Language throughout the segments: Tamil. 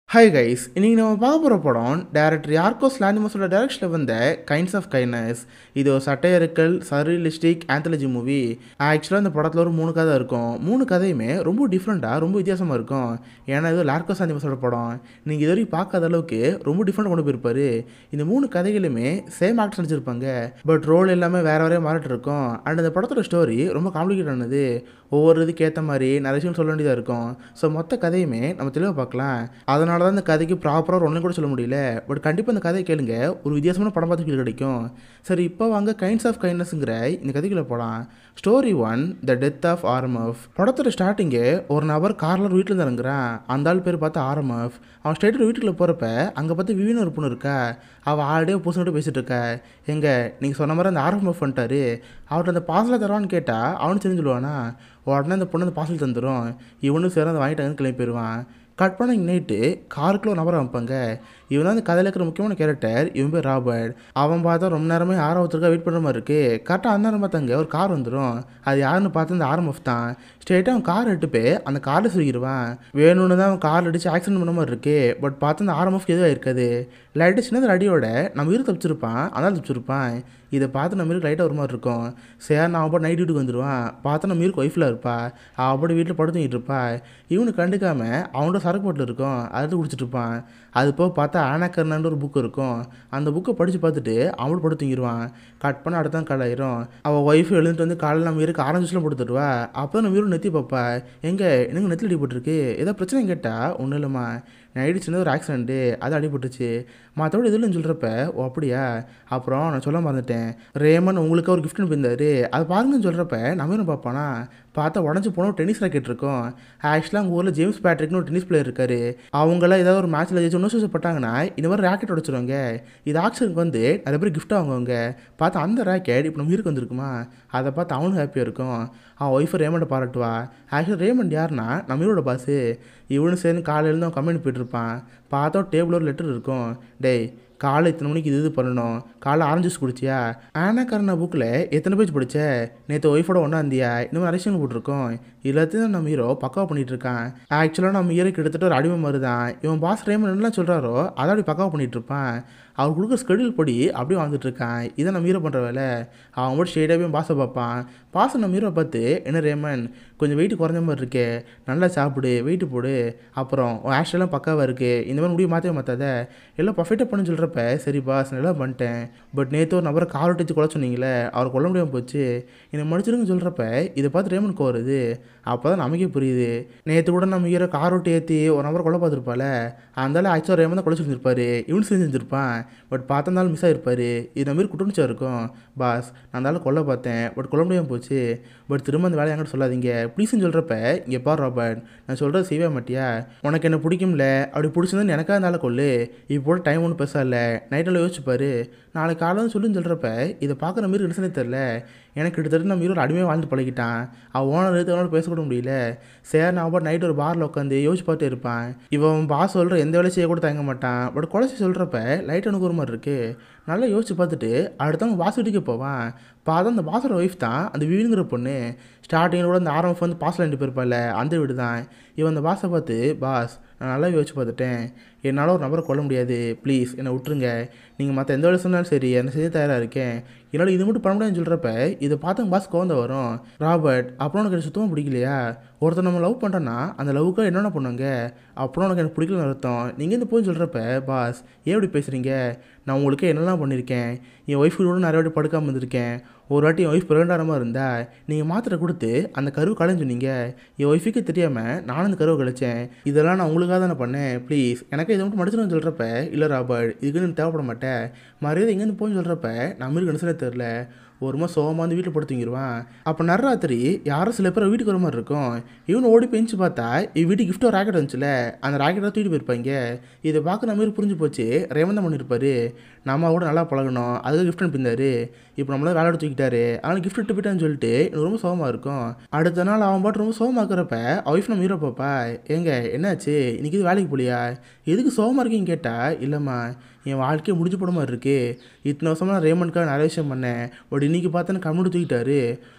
ஹாய் கைஸ் இன்னைக்கு நம்ம பார்க்க போகிற படம் டேரக்டர் யார்கோஸ் லாண்டிமஸோட டேரக்ஷனில் வந்த கைண்ட்ஸ் ஆஃப் கைண்ட்னஸ் இது ஒரு சட்டையறுக்கல் சரியலிஸ்டிக் ஆந்தாலஜி மூவி ஆக்சுவலாக இந்த படத்தில் ஒரு மூணு கதை இருக்கும் மூணு கதையுமே ரொம்ப டிஃப்ரெண்ட்டாக ரொம்ப வித்தியாசமாக இருக்கும் ஏன்னா இது லார்கோஸ் லாண்டிமஸோட படம் நீங்கள் இது வரைக்கும் பார்க்காத அளவுக்கு ரொம்ப டிஃப்ரெண்ட் கொண்டு போயிருப்பாரு இந்த மூணு கதைகளுமே சேம் ஆக்டர் நடிச்சிருப்பாங்க பட் ரோல் எல்லாமே வேற வேறே மாறிட்டு இருக்கும் அண்ட் இந்த படத்தோட ஸ்டோரி ரொம்ப காம்ப்ளிகேட் ஆனது ஒவ்வொரு இதுக்கு ஏற்ற மாதிரி நிறைய விஷயம் சொல்ல வேண்டியதாக இருக்கும் ஸோ மொத்த கதையுமே நம்ம தெளிவாக பார்க்கலாம் அதனால தான் இந்த கதைக்கு ப்ராப்பராக ஒன்றும் கூட சொல்ல முடியல பட் கண்டிப்பாக இந்த கதையை கேளுங்க ஒரு வித்தியாசமான படம் பார்த்து feel கிடைக்கும் சரி இப்போ வாங்க கைண்ட்ஸ் ஆஃப் கைண்ட்னஸ்ங்கிற இந்த கதைக்குள்ளே போகலாம் story one the death of RMF படத்தோட ஸ்டார்டிங்கே ஒரு நபர் காரில் வீட்டில் இருந்து இறங்குறான் அந்த ஆள் பேர் பார்த்து ஆர்எம்எஃப் அவன் ஸ்ட்ரெயிட்டு வீட்டுக்குள்ளே போகிறப்ப அங்கே பார்த்து விவின்னு ஒரு பொண்ணு இருக்கா அவள் ஆல்ரெடியே பூசங்கிட்ட பேசிகிட்டு இருக்கா எங்க நீங்கள் சொன்ன மாதிரி அந்த ஆர்எம்எஃப் பண்ணிட்டாரு அவர்கிட்ட அந்த பார்சலை தருவான்னு கேட்டால் அவனு தெரிஞ்சுடுவானா உடனே அந்த பொண்ணு அந்த பார்சல் தந்துடும் இவனும் சேர அந்த வாங்கிட்டாங்கன்னு கிளம்பி போயிடுவான் கட் பண்ண நைட்டு காருக்குள்ள ஒரு நபரை வைப்பாங்க இவன் தான் அந்த கதையில் இருக்கிற முக்கியமான கேரக்டர் இவன் பேர் ராபர்ட் அவன் பார்த்தா ரொம்ப நேரமே ஆரம்பத்திற்காக வெயிட் பண்ணுற மாதிரி இருக்கு கரெக்டாக அந்த நேரம் பார்த்தாங்க ஒரு கார் வந்துடும் அது யாருன்னு பார்த்து அந்த ஆர்எம்எஃப் தான் ஸ்ட்ரெயிட்டாக அவன் கார் எட்டு போய் அந்த காரில் சுருகிடுவான் வேணும்னு தான் அவன் கார் அடித்து ஆக்சிடென்ட் பண்ண மாதிரி இருக்கு பட் பார்த்து அந்த ஆர்எம்எஃப் எதுவும் இருக்காது லைட்டு சின்னது அடியோட நம்ம இரு தப்பிச்சிருப்பான் அதனால் தப்பிச்சிருப்பான் இதை பார்த்து நம்ம லைட்டாக ஒரு மாதிரி இருக்கும் சரி நான் அவன் நைட் வீட்டுக்கு வந்துடுவான் பார்த்தா நம்ம இருக்கு ஒய்ஃபில் இருப்பா அவள் வீட்டில் படுத்துக்கிட்டு இருப்பா இவனு கண்டுக்காம அவனோட சரக்கு போட்டில் இருக்கும் அதை குடிச்சிட்டு இருப்பான் அது போக பார்த்தா ஆனாக்கர்னான்னு ஒரு புக் இருக்கும் அந்த புக்கை படித்து பார்த்துட்டு அவனோட படுத்து தூங்கிடுவான் கட் பண்ண அடுத்த கால் ஆயிரும் அவள் ஒய்ஃபு எழுந்துட்டு வந்து காலையில் நம்ம இருக்கு ஆரஞ்சு ஜூஸ்லாம் போட்டு தருவா அப்போ நம்ம இவரும் நெத்தி பார்ப்பா எங்கே எனக்கு நெத்தில் அடிபட்டுருக்கு ஏதோ பிரச்சனை கேட்டால் ஒன்றும் இல்லைம்மா நைட்டு சின்ன ஒரு ஆக்சிடென்ட்டு அது அடிபட்டுச்சு மற்றபடி இதில் சொல்கிறப்ப ஓ அப்படியா அப்புறம் நான் சொல்ல மறந்துட்டேன் ரேமன் உங்களுக்கு ஒரு கிஃப்ட்னு போயிருந்தாரு அது பாருங்கன்னு சொல்கிறப்ப நம்ம என்ன பார்ப்பானா பார்த்தா உடஞ்சி போன ஒரு டென்னிஸ் ராக்கெட் இருக்கும் ஆக்சுவலாக உங்கள் ஊரில் ஜேம்ஸ் பேட்ரிக்னு ஒரு டென்னிஸ் பிளேயர் இருக்காரு அவங்களாம் ஏதாவது ஒரு மேட்ச்சில் ஜெயிச்சு ஒன்றும் சூசப்பட்டாங்கன்னா இந்த மாதிரி ராக்கெட் உடச்சிருவாங்க இது ஆக்ஷனுக்கு வந்து நிறைய பேர் கிஃப்ட் வாங்குவாங்க பார்த்தா அந்த ராக்கெட் இப்போ நம்ம இருக்கு வந்திருக்குமா அதை பார்த்து அவனும் ஹாப்பியாக இருக்கும் அவன் ஒய்ஃபை ரேமண்டை பாராட்டுவா ஆக்சுவலாக ரேமண்ட் யாருன்னா நம்ம இவரோட பாஸு இவனு சேர்ந்து காலையிலேருந்து அவன் கம்பெனி போயிட்டு இருப்பான் பார்த்தா டேபிள் ஒரு லெட்டர் இருக்கும் டேய் காலை இத்தனை மணிக்கு இது இது பண்ணணும் காலை ஆரஞ்சு ஜூஸ் குடிச்சியா ஆனாக்காரன புக்கில் எத்தனை பேஜ் படிச்ச நேற்று ஒய்ஃபோட ஒன்றா இருந்தியா இந்த மாதிரி அரசியல் போட்டிருக்கோம் எல்லாத்தையும் நம்ம ஹீரோ பக்காவாக பண்ணிட்டு இருக்கான் ஆக்சுவலாக நம்ம ஹீரோ கிட்டத்தட்ட ஒரு அடிமை மாதிரி தான் இவன் பாஸ் ரேமன் என்னலாம் சொல்கிறாரோ அதை அப்படி பக்காவாக பண்ணிட்டு இருப்பான் அவர் கொடுக்குற ஸ்கெடியூல் படி அப்படியே வாழ்ந்துட்டு இருக்கான் இதை நம்ம ஹீரோ பண்ணுற வேலை அவன் மட்டும் ஷேடாகவே பாஸை பார்ப்பான் பாஸை நம்ம ஹீரோ பார்த்து என்ன ரேமன் கொஞ்சம் வெயிட் குறைஞ்ச மாதிரி இருக்கே நல்லா சாப்பிடு வெயிட்டு போடு அப்புறம் உன் ஆக்ஷன்லாம் பக்காவாக இருக்குது இந்த மாதிரி முடிவு மாற்றவே மாற்றாத எல்லாம் பர்ஃபெக்டாக பண்ணு சொல்கிறப்ப சரி பாஸ் நல்லா பண்ணிட்டேன் பட் நேற்று ஒரு நபரை கார் அடிச்சு கொலை சொன்னீங்களே அவர் கொல்ல முடியாமல் போச்சு என்னை மன்னிச்சிருங்க சொல்கிறப்ப இதை பார்த்து ரேமன் கோருது அப்போ தான் நமக்கே புரியுது நேற்று கூட நம்ம ஹீரோ கார் ஓட்டி ஏற்றி ஒரு நபரை கொலை பார்த்துருப்பால அந்தாலும் ஆக்சுவலாக ரேமன் தான் கொலை செஞ்சிருப்பாரு இவனு செஞ்சிருப்பான் பட் பார்த்தந்தாலும் மிஸ் ஆகிருப்பாரு இது மாதிரி குற்றமிச்சா இருக்கும் பாஸ் நான் இருந்தாலும் கொல்ல பார்த்தேன் பட் கொல்ல முடியாமல் போச்சு பட் திரும்ப அந்த வேலையை என்கிட்ட சொல்லாதீங்க ப்ளீஸ்னு சொல்கிறப்ப இங்கே பார் ராபர்ட் நான் சொல்கிறது செய்வே மாட்டியா உனக்கு என்ன பிடிக்கும்ல அப்படி பிடிச்சிருந்தா எனக்காக இருந்தாலும் கொல்லு இப்போ டைம் ஒன்றும் பெருசாக இல்லை நைட்டில் யோசிச்சுப்பாரு நாளைக்கு காலையில் சொல்லுன்னு சொல்கிறப்ப இதை பார்க்குற மாரி ரிசனே தெரில எனக்கு கிட்டத்தட்ட நம்ம ஒரு அடிமையாக வாழ்ந்து பழகிட்டான் அவன் ஓனர் எடுத்து அவனோட பேசக்கூட முடியல சரி நான் அப்போ நைட் ஒரு பாரில் உட்காந்து யோசிச்சு பார்த்து இருப்பான் இவன் பாஸ் சொல்கிற எந்த வேலையும் செய்ய கூட தயங்க மாட்டான் பட் குறைச்சி சொல்கிறப்ப லைட் எனக்கு ஒரு மாதிரி இருக்குது நல்லா யோசிச்சு பார்த்துட்டு அடுத்தவங்க பாஸ் வீட்டுக்கு போவான் பார்த்தா அந்த பாஸோட ஒய்ஃப் தான் அந்த வீடுங்கிற பொண்ணு ஸ்டார்டிங்கில் கூட அந்த ஆரம்பம் வந்து பாஸில் ரெண்டு போயிருப்பால அந்த வீடு தான் இவன் அந்த பாஸை பார்த்து பாஸ் நான் நல்லா யோசிச்சு பார்த்துட்டேன் என்னால் ஒரு நபரை கொல்ல முடியாது ப்ளீஸ் என்னை விட்டுருங்க நீங்கள் மற்ற எந்த வேலை சொன்னாலும் சரி என்ன செய்ய தயாராக இருக்கேன் என்னால் இது மட்டும் பண்ண முடியாதுன்னு சொல்கிறப்ப இதை பார்த்து பாஸ் கோவந்த வரும் ராபர்ட் அப்புறம் உனக்கு எனக்கு சுத்தமாக பிடிக்கலையா ஒருத்தர் நம்ம லவ் பண்ணுறோன்னா அந்த லவ்வுக்காக என்னென்ன பண்ணுவாங்க அப்புறம் உனக்கு எனக்கு பிடிக்கலன்னு அர்த்தம் நீங்கள் இந்த போய் சொல்கிறப்ப பாஸ் ஏன் இப்படி பேசுகிறீங்க நான் உங்களுக்கு என்னெல்லாம் பண்ணியிருக்கேன் என் ஒய்ஃபு கூட நிறைய வாட்டி படுக்காமல் இருந்திருக்கேன் ஒரு வாட்டி என் ஒய்ஃப் பிறண்டாரமாக இருந்தா நீங்கள் மாத்திரை கொடுத்து அந்த கருவு கலைன்னு சொன்னீங்க என் ஒய்ஃபுக்கு தெரியாமல் நானும் அந்த கருவை கழிச்சேன் இதெல்லாம் நான் உங்களுக்காக தானே பண்ணேன் ப்ளீஸ் எனக்கு இதை மட்டும் மடிச்சிடும் சொல்கிறப்ப இல்லை ராபர்ட் இதுக்கு நீ தேவைப்பட மாட்டேன் மரியாதை எங்கேருந்து போன்னு சொல்கிறப்ப நம்ம இருக்கு நினச்சனே தெரில ஒரு மாதிரி சோகமாக வந்து வீட்டில் படுத்துங்கிடுவான் அப்போ நடுராத்திரி யாரும் சில பேர் வீட்டுக்கு வர மாதிரி இருக்கும் இவனு ஓடி பெஞ்சு பார்த்தா இவ் வீட்டுக்கு கிஃப்ட் ஒரு ராக்கெட் வந்துச்சுல அந்த ராக்கெட்டை தூக்கிட்டு போயிருப்பாங்க இதை பார்க்க நம்ம புரிஞ்சு போச்சு ரேவன் தான் பண்ணியிருப்பாரு நம்ம கூட நல்லா பழகணும் அதுக்கு கிஃப்ட் அனுப்பியிருந்தாரு இப்போ நம்மளால வேலை தூக்கிட்டாரு அதனால் கிஃப்ட் விட்டு போயிட்டான்னு சொல்லிட்டு எனக்கு ரொம்ப சோகமாக இருக்கும் அடுத்த நாள் அவன் பாட்டு ரொம்ப சோகமாக இருக்கிறப்ப ஒய்ஃப் நம்ம ஹீரோ பாப்பா ஏங்க என்னாச்சு இன்னைக்கு இது வேலைக்கு போலியா எதுக்கு சோகமாக இருக்கீங்க கேட்டால் இல்லைம்மா என் வாழ்க்கையை முடிஞ்சு போட மாதிரி இருக்கு இத்தனை வருஷமா நான் ரேமண்ட்காக நிறைய விஷயம் பண்ணேன் பட் இன்னைக்கு பார்த்தா கம்முடு தூக்கிட்டாரு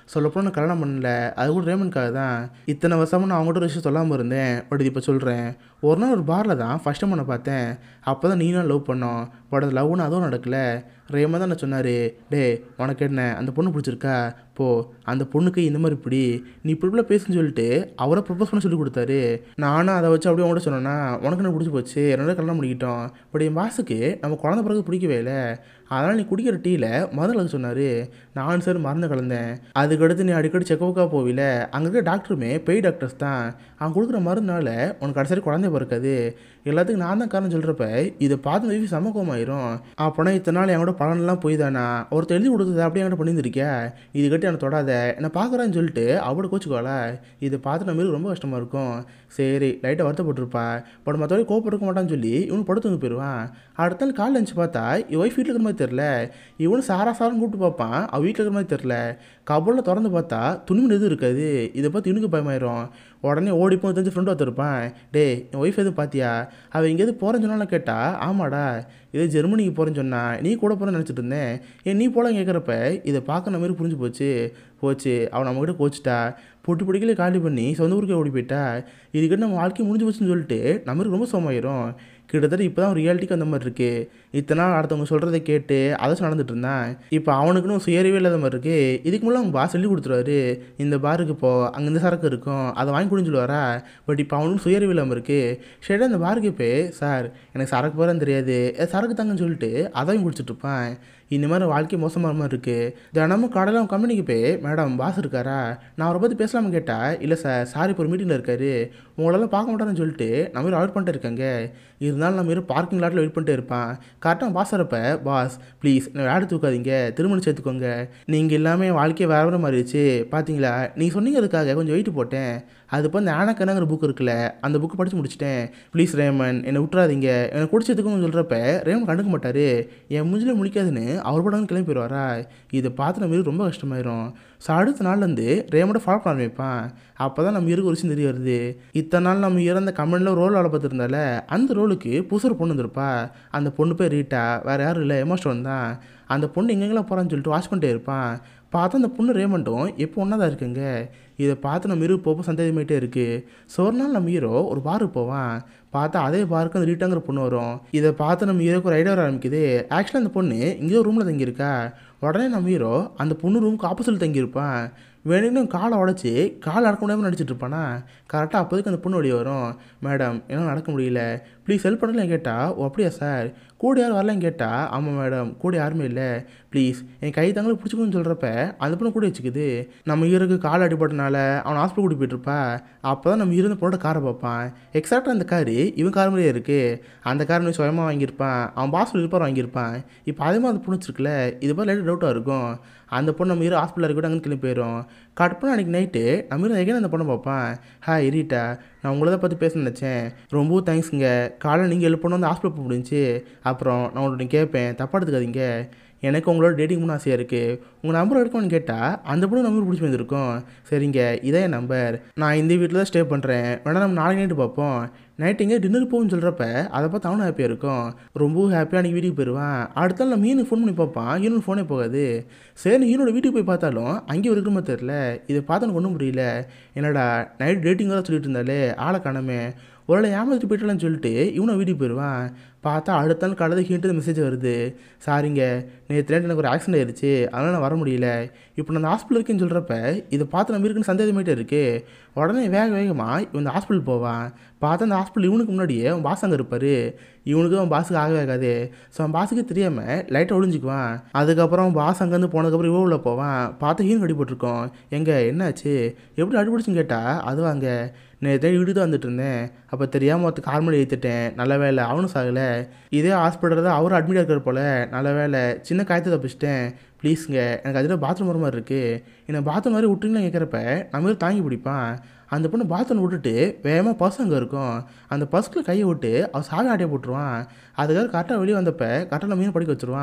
சொல்லப்போனால் நான் கல்யாணம் பண்ணல அது கூட ரேமனுக்காக தான் இத்தனை வருஷமா நான் அவங்ககிட்ட ஒரு விஷயம் சொல்லாமல் இருந்தேன் பட் இது இப்போ சொல்கிறேன் ஒரு நாள் ஒரு பாரில் தான் ஃபஸ்ட் டைம் நான் பார்த்தேன் அப்போ தான் நீனும் லவ் பண்ணோம் பட் அது லவ்னு அதுவும் நடக்கல ரேமா தான் நான் சொன்னார் டே உனக்கு என்ன அந்த பொண்ணு பிடிச்சிருக்கா போ அந்த பொண்ணுக்கு இந்த மாதிரி இப்படி நீ இப்படி இப்படிலாம் பேசுன்னு சொல்லிட்டு அவரை ப்ரப்போஸ் பண்ண சொல்லி கொடுத்தாரு நானும் அதை வச்சு அப்படியே உங்கள்கிட்ட சொன்னேன்னா உனக்கு என்ன பிடிச்சி போச்சு ரெண்டு கல்யாணம் பண்ணிக்கிட்டோம் பட் என் பாஸுக்கு நம்ம குழந்த பிறகு பிடிக்கவே இல்லை அதனால் நீ குடிக்கிற டீயில் மருந்து கலக்க சொன்னார் நானும் சார் மருந்து கலந்தேன் அதுக்கடுத்து நீ அடிக்கடி செக்கவுக்காக போவில அங்கே இருக்க டாக்டருமே பெய் டாக்டர்ஸ் தான் அவன் கொடுக்குற மருந்துனால உனக்கு கடைசி குழந்தை பிறக்காது எல்லாத்துக்கும் நான் தான் காரணம் சொல்கிறப்ப இதை பார்த்து வைஃபி சமக்கமாயிரும் அப்போனா இத்தனை நாள் என் கூட பலனெல்லாம் போய் தானா ஒருத்தர் எழுதி கொடுத்தது அப்படியே என்கிட்ட பண்ணியிருந்திருக்கியா இது கட்டி என்னை தொடாத என்னை பார்க்குறான்னு சொல்லிட்டு அவட கோச்சுக்கோல இதை பார்த்து நம்ம ரொம்ப கஷ்டமாக இருக்கும் சரி லைட்டாக வருத்தப்பட்டிருப்பா பட் மற்றவரை கோப்பம் இருக்க மாட்டான்னு சொல்லி இவனு படுத்துங்க போயிடுவான் அடுத்த நாள் காலைல இருந்துச்சு பார்த்தா இவன் ஒய்ஃப் வீட்டில் இருக்கிற மாதிரி தெரில இவனு சாரா சாரன்னு கூப்பிட்டு பார்ப்பான் அவள் வீட்டில் இருக்கிற மாதிரி தெரில கபோலில் திறந்து பார்த்தா துணிமணி எதுவும் இருக்காது இதை பார்த்து இவனுக்கு பயமாயிரும் உடனே ஓடி போய் தெரிஞ்சு ஃப்ரெண்டு ஒருத்தருப்பான் டே என் ஒய்ஃப் எதுவும் பார்த்தியா அவள் எங்கேயாவது போகிறேன்னு சொன்னாலும் கேட்டா ஆமாடா இது ஜெர்மனிக்கு போகிறேன்னு சொன்னா நீ கூட போகிறேன்னு நினச்சிட்டு இருந்தேன் ஏன் நீ போல கேட்குறப்ப இதை பார்க்க நம்ம மாதிரி புரிஞ்சு போச்சு போச்சு அவன் நம்மக்கிட்ட கோச்சிட்டா பொட்டு பிடிக்கல காலி பண்ணி சொந்த ஊருக்கே ஓடி போயிட்டா இதுக்கிட்ட நம்ம வாழ்க்கை முடிஞ்சு போச்சுன்னு சொல்லிட்டு நம்மளுக்கு ரொம்ப சோமாயிரும் கிட்டத்தட்ட இப்போ தான் ரியாலிட்டிக்கு அந்த மாதிரி இருக்குது இத்தனை நாள் அடுத்தவங்க சொல்கிறத கேட்டு அதை நடந்துட்டு இருந்தான் இப்போ அவனுக்குன்னு சுயறிவே இல்லாத மாதிரி இருக்கு இதுக்கு முன்னாடி அவங்க பாஸ் சொல்லி கொடுத்துருவாரு இந்த பாருக்கு இப்போ அங்கே இந்த சரக்கு இருக்கும் அதை வாங்கி குடின்னு சொல்லுவாரா பட் இப்போ அவனுக்கு சுயறிவு இல்லாமல் இருக்குது சரி அந்த பாருக்கு போய் சார் எனக்கு சரக்கு போகிறேன்னு தெரியாது ஏ, சரக்கு தாங்கன்னு சொல்லிட்டு அதையும் குடிச்சிட்டு இருப்பான் இந்த மாதிரி வாழ்க்கை மோசமாக மாதிரி இருக்குது தினமும் கடையில் கம்பெனிக்கு போய் மேடம் பாஸ் இருக்காரா நான் அவரை பற்றி பேசலாம்னு கேட்டால் இல்லை சார் சார் இப்போ ஒரு மீட்டிங்கில் இருக்காரு உங்களெல்லாம் பார்க்க மாட்டாருன்னு சொல்லிட்டு நம்ம மாதிரி அவாய்ட் பண்ணிட்டு இருக்காங்க இருந்தாலும் நம்ம மாதிரி பார்க்கிங் லாட்டில் வெயிட் பண்ணிட்டே இருப்பான் கரெக்டாக பாஸ் வரப்ப பாஸ் ப்ளீஸ் என்ன வேலை தூக்காதீங்க திருமணம் சேர்த்துக்கோங்க நீங்கள் எல்லாமே என் வாழ்க்கையை வேற வேற மாறிடுச்சு பார்த்தீங்களா நீங்கள் சொன்னீங்க அதுக்காக கொஞ்சம் வெயிட் போட்டேன் அது இப்போ அந்த ஆனக்கனங்கிற புக் இருக்குல்ல அந்த புக்கு படித்து முடிச்சிட்டேன் ப்ளீஸ் ரேமன் என்னை விட்டுறாதீங்க என்னை குடிச்சதுக்கும் சொல்கிறப்ப ரேமன் கண்டுக்க மாட்டார் என் மூஞ்சிலே முடிக்காதுன்னு அவர் படம் கிளம்பி போயிடுவாரா இதை பார்த்து நம்ம இருக்கு ரொம்ப கஷ்டமாயிரும் ஸோ அடுத்த நாள்லேருந்து ரேமோட ஃபாலோ பண்ண ஆரம்பிப்பான் அப்போ தான் நம்ம இருக்கு ஒரு விஷயம் தெரிய வருது இத்தனை நாள் நம்ம இறந்த கம்பெனியில் ரோல் வேலை பார்த்துருந்தால அந்த ரோலுக்கு புதுசு ஒரு பொண்ணு வந்திருப்பா அந்த பொண்ணு பேர் ரீட்டா வேறு யாரும் இல்லை எமோஸ்டோன் தான் அந்த பொண்ணு எங்கெங்கெல்லாம் போகிறான்னு சொல்லிட்டு வாட்ச் பண்ணிட்டே இருப்பான் பார்த்தா அந்த பொண்ணு ரேமண்டும் எப்போ ஒன்றா தான் இருக்குங்க இதை பார்த்து நம்ம இரு போப்போ சந்தேகமாயிட்டே இருக்குது ஸோ ஒரு நாள் நம்ம ஹீரோ ஒரு பாருக்கு போவான் பார்த்தா அதே பாருக்கு அந்த ரீட்டாங்கிற பொண்ணு வரும் இதை பார்த்து நம்ம ஹீரோக்கு ஒரு ஐடியா வர ஆரம்பிக்குது ஆக்சுவலாக அந்த பொண்ணு இங்கேயோ ரூமில் தங்கியிருக்கா உடனே நம்ம ஹீரோ அந்த பொண்ணு ரூமுக்கு ஆப்போசிட்டில் தங்கியிருப்பான் வேணும்னு காலை உடச்சி கால் நடக்க முடியாமல் நடிச்சிட்டு இருப்பானா கரெக்டாக அப்போதைக்கு அந்த பொண்ணு வெளியே வரும் மேடம் என்னால் நடக்க முடியல ப்ளீஸ் ஹெல்ப் பண்ணலாம் கேட்டால் ஓ அப்படியா சார் கூட யாரும் வரலன்னு கேட்டால் ஆமாம் மேடம் கூட யாருமே இல்லை ப்ளீஸ் என் கை தங்களை பிடிச்சிக்கணும்னு சொல்கிறப்ப அந்த பொண்ணு கூட வச்சுக்குது நம்ம ஹீரோக்கு கால் அடிபட்டனால அவன் ஹாஸ்பிட்டல் கூட்டி போயிட்டுருப்பா அப்போ தான் நம்ம இருந்த பொண்ணோட காரை பார்ப்பான் எக்ஸாக்டாக அந்த காரு இவன் கார் மாதிரியே இருக்குது அந்த கார் நீ சுயமாக வாங்கியிருப்பான் அவன் பாஸ் இருப்பார் வாங்கியிருப்பான் இப்போ அதே மாதிரி அந்த பொண்ணு வச்சிருக்குல்ல இது மாதிரி லைட்டாக டவுட்டாக இருக்கும் அந்த பொண்ணு நம்ம ஹீரோ ஹாஸ்பிட்டல் இருக்கட்டும் அங்கே கிளம்பி போயிடும் கட் பண்ண அன்றைக்கி நைட்டு நம்ம ஹீரோ எகைன் அந்த பொண்ணை பார்ப்பான் ஹாய் ரீட்டா நான் உங்களை தான் பற்றி பேச நினச்சேன் ரொம்ப தேங்க்ஸுங்க காலையில் நீங்கள் எழுப்பணும் வந்து ஹாஸ்பிட்டல் போக முடிஞ்சுச்சு அப்புறம் நான் உங்கள்கிட்ட கேட்பேன் தப்பாக எடுத்துக்காதீங்க எனக்கு உங்களோட டேட்டிங் பண்ண ஆசையாக இருக்குது உங்கள் நம்பர் எடுக்கணும்னு கேட்டால் அந்த பொண்ணு நம்பர் பிடிச்சி வந்திருக்கோம் சரிங்க இதே என் நம்பர் நான் இந்த வீட்டில் தான் ஸ்டே பண்ணுறேன் வேணா நம்ம நாளைக்கு நைட்டு பார்ப்போம் நைட் எங்கே டின்னர் போகும்னு சொல்கிறப்ப அதை பார்த்து அவனும் ஹாப்பியாக இருக்கும் ரொம்ப ஹாப்பியாக அன்றைக்கி வீட்டுக்கு போயிடுவான் அடுத்த நாள் நம்ம மீனுக்கு ஃபோன் பண்ணி பார்ப்பான் ஈனோட ஃபோனே போகாது சரி ஈனோட வீட்டுக்கு போய் பார்த்தாலும் அங்கேயும் இருக்கிற மாதிரி தெரில இதை பார்த்து எனக்கு ஒன்றும் புரியல என்னடா நைட் டேட்டிங் தான் சொல்லிட்டு இருந்தாலே ஆளை காணாமே ஒருவேளை ஏமாத்திட்டு போயிட்டலாம்னு சொல்லிட்டு இவனை வீட்டுக்கு போயிடுவான் பார்த்தா அடுத்த நாள் காலையில் ஹீட்டு மெசேஜ் வருது சாரிங்க நேற்று நைட் எனக்கு ஒரு ஆக்சிடென்ட் ஆயிடுச்சு அதனால் நான் வர முடியல இப்போ நான் ஹாஸ்பிட்டல் இருக்கேன்னு சொல்கிறப்ப இதை பார்த்து நம்ம இருக்குன்னு சந்தேகமாயிட்டே இருக்கு உடனே வேக வேகமாக இவன் இந்த ஹாஸ்பிட்டல் போவான் பார்த்தா அந்த ஹாஸ்பிட்டல் இவனுக்கு முன்னாடியே அவன் பாஸ் அங்கே இருப்பார் இவனுக்கு அவன் பாஸுக்கு ஆகவே ஆகாது ஸோ அவன் பாஸுக்கு தெரியாமல் லைட்டாக ஒளிஞ்சிக்குவான் அதுக்கப்புறம் அவன் பாஸ் அங்கேருந்து போனதுக்கப்புறம் இவ்வளோ உள்ள போவான் பார்த்தா ஹீன் அடிபட்டிருக்கோம் எங்க என்னாச்சு எப்படி அடிபடிச்சுன்னு கேட்டால் அதுவாங்க நேற்று வீட்டுக்கு தான் வந்துட்டு இருந்தேன் அப்போ தெரியாமல் ஒருத்த கார் மேலே ஏற்றிட்டேன் நல்ல வேலை அவனும் சாகலை இதே ஹாஸ்பிட்டலில் தான் அவரும் அட்மிட் இருக்கிற போல நல்ல வேலை சின்ன காயத்தை தப்பிச்சிட்டேன் ப்ளீஸுங்க எனக்கு அதில் பாத்ரூம் வர மாதிரி இருக்குது என்னை பாத்ரூம் மாதிரி விட்டுருங்களா கேட்குறப்ப நம்ம தாங்கி பிடிப்பான் அந்த பொண்ணு பாத்ரூம் விட்டுட்டு வேகமாக பஸ் அங்கே இருக்கும் அந்த பஸ்ஸில் கையை விட்டு அவள் சாவி ஆட்டையை போட்டுருவான் அதுக்காக கரெக்டாக வெளியே வந்தப்போ கரெக்டாக மீன் படிக்க வச்சுருவான்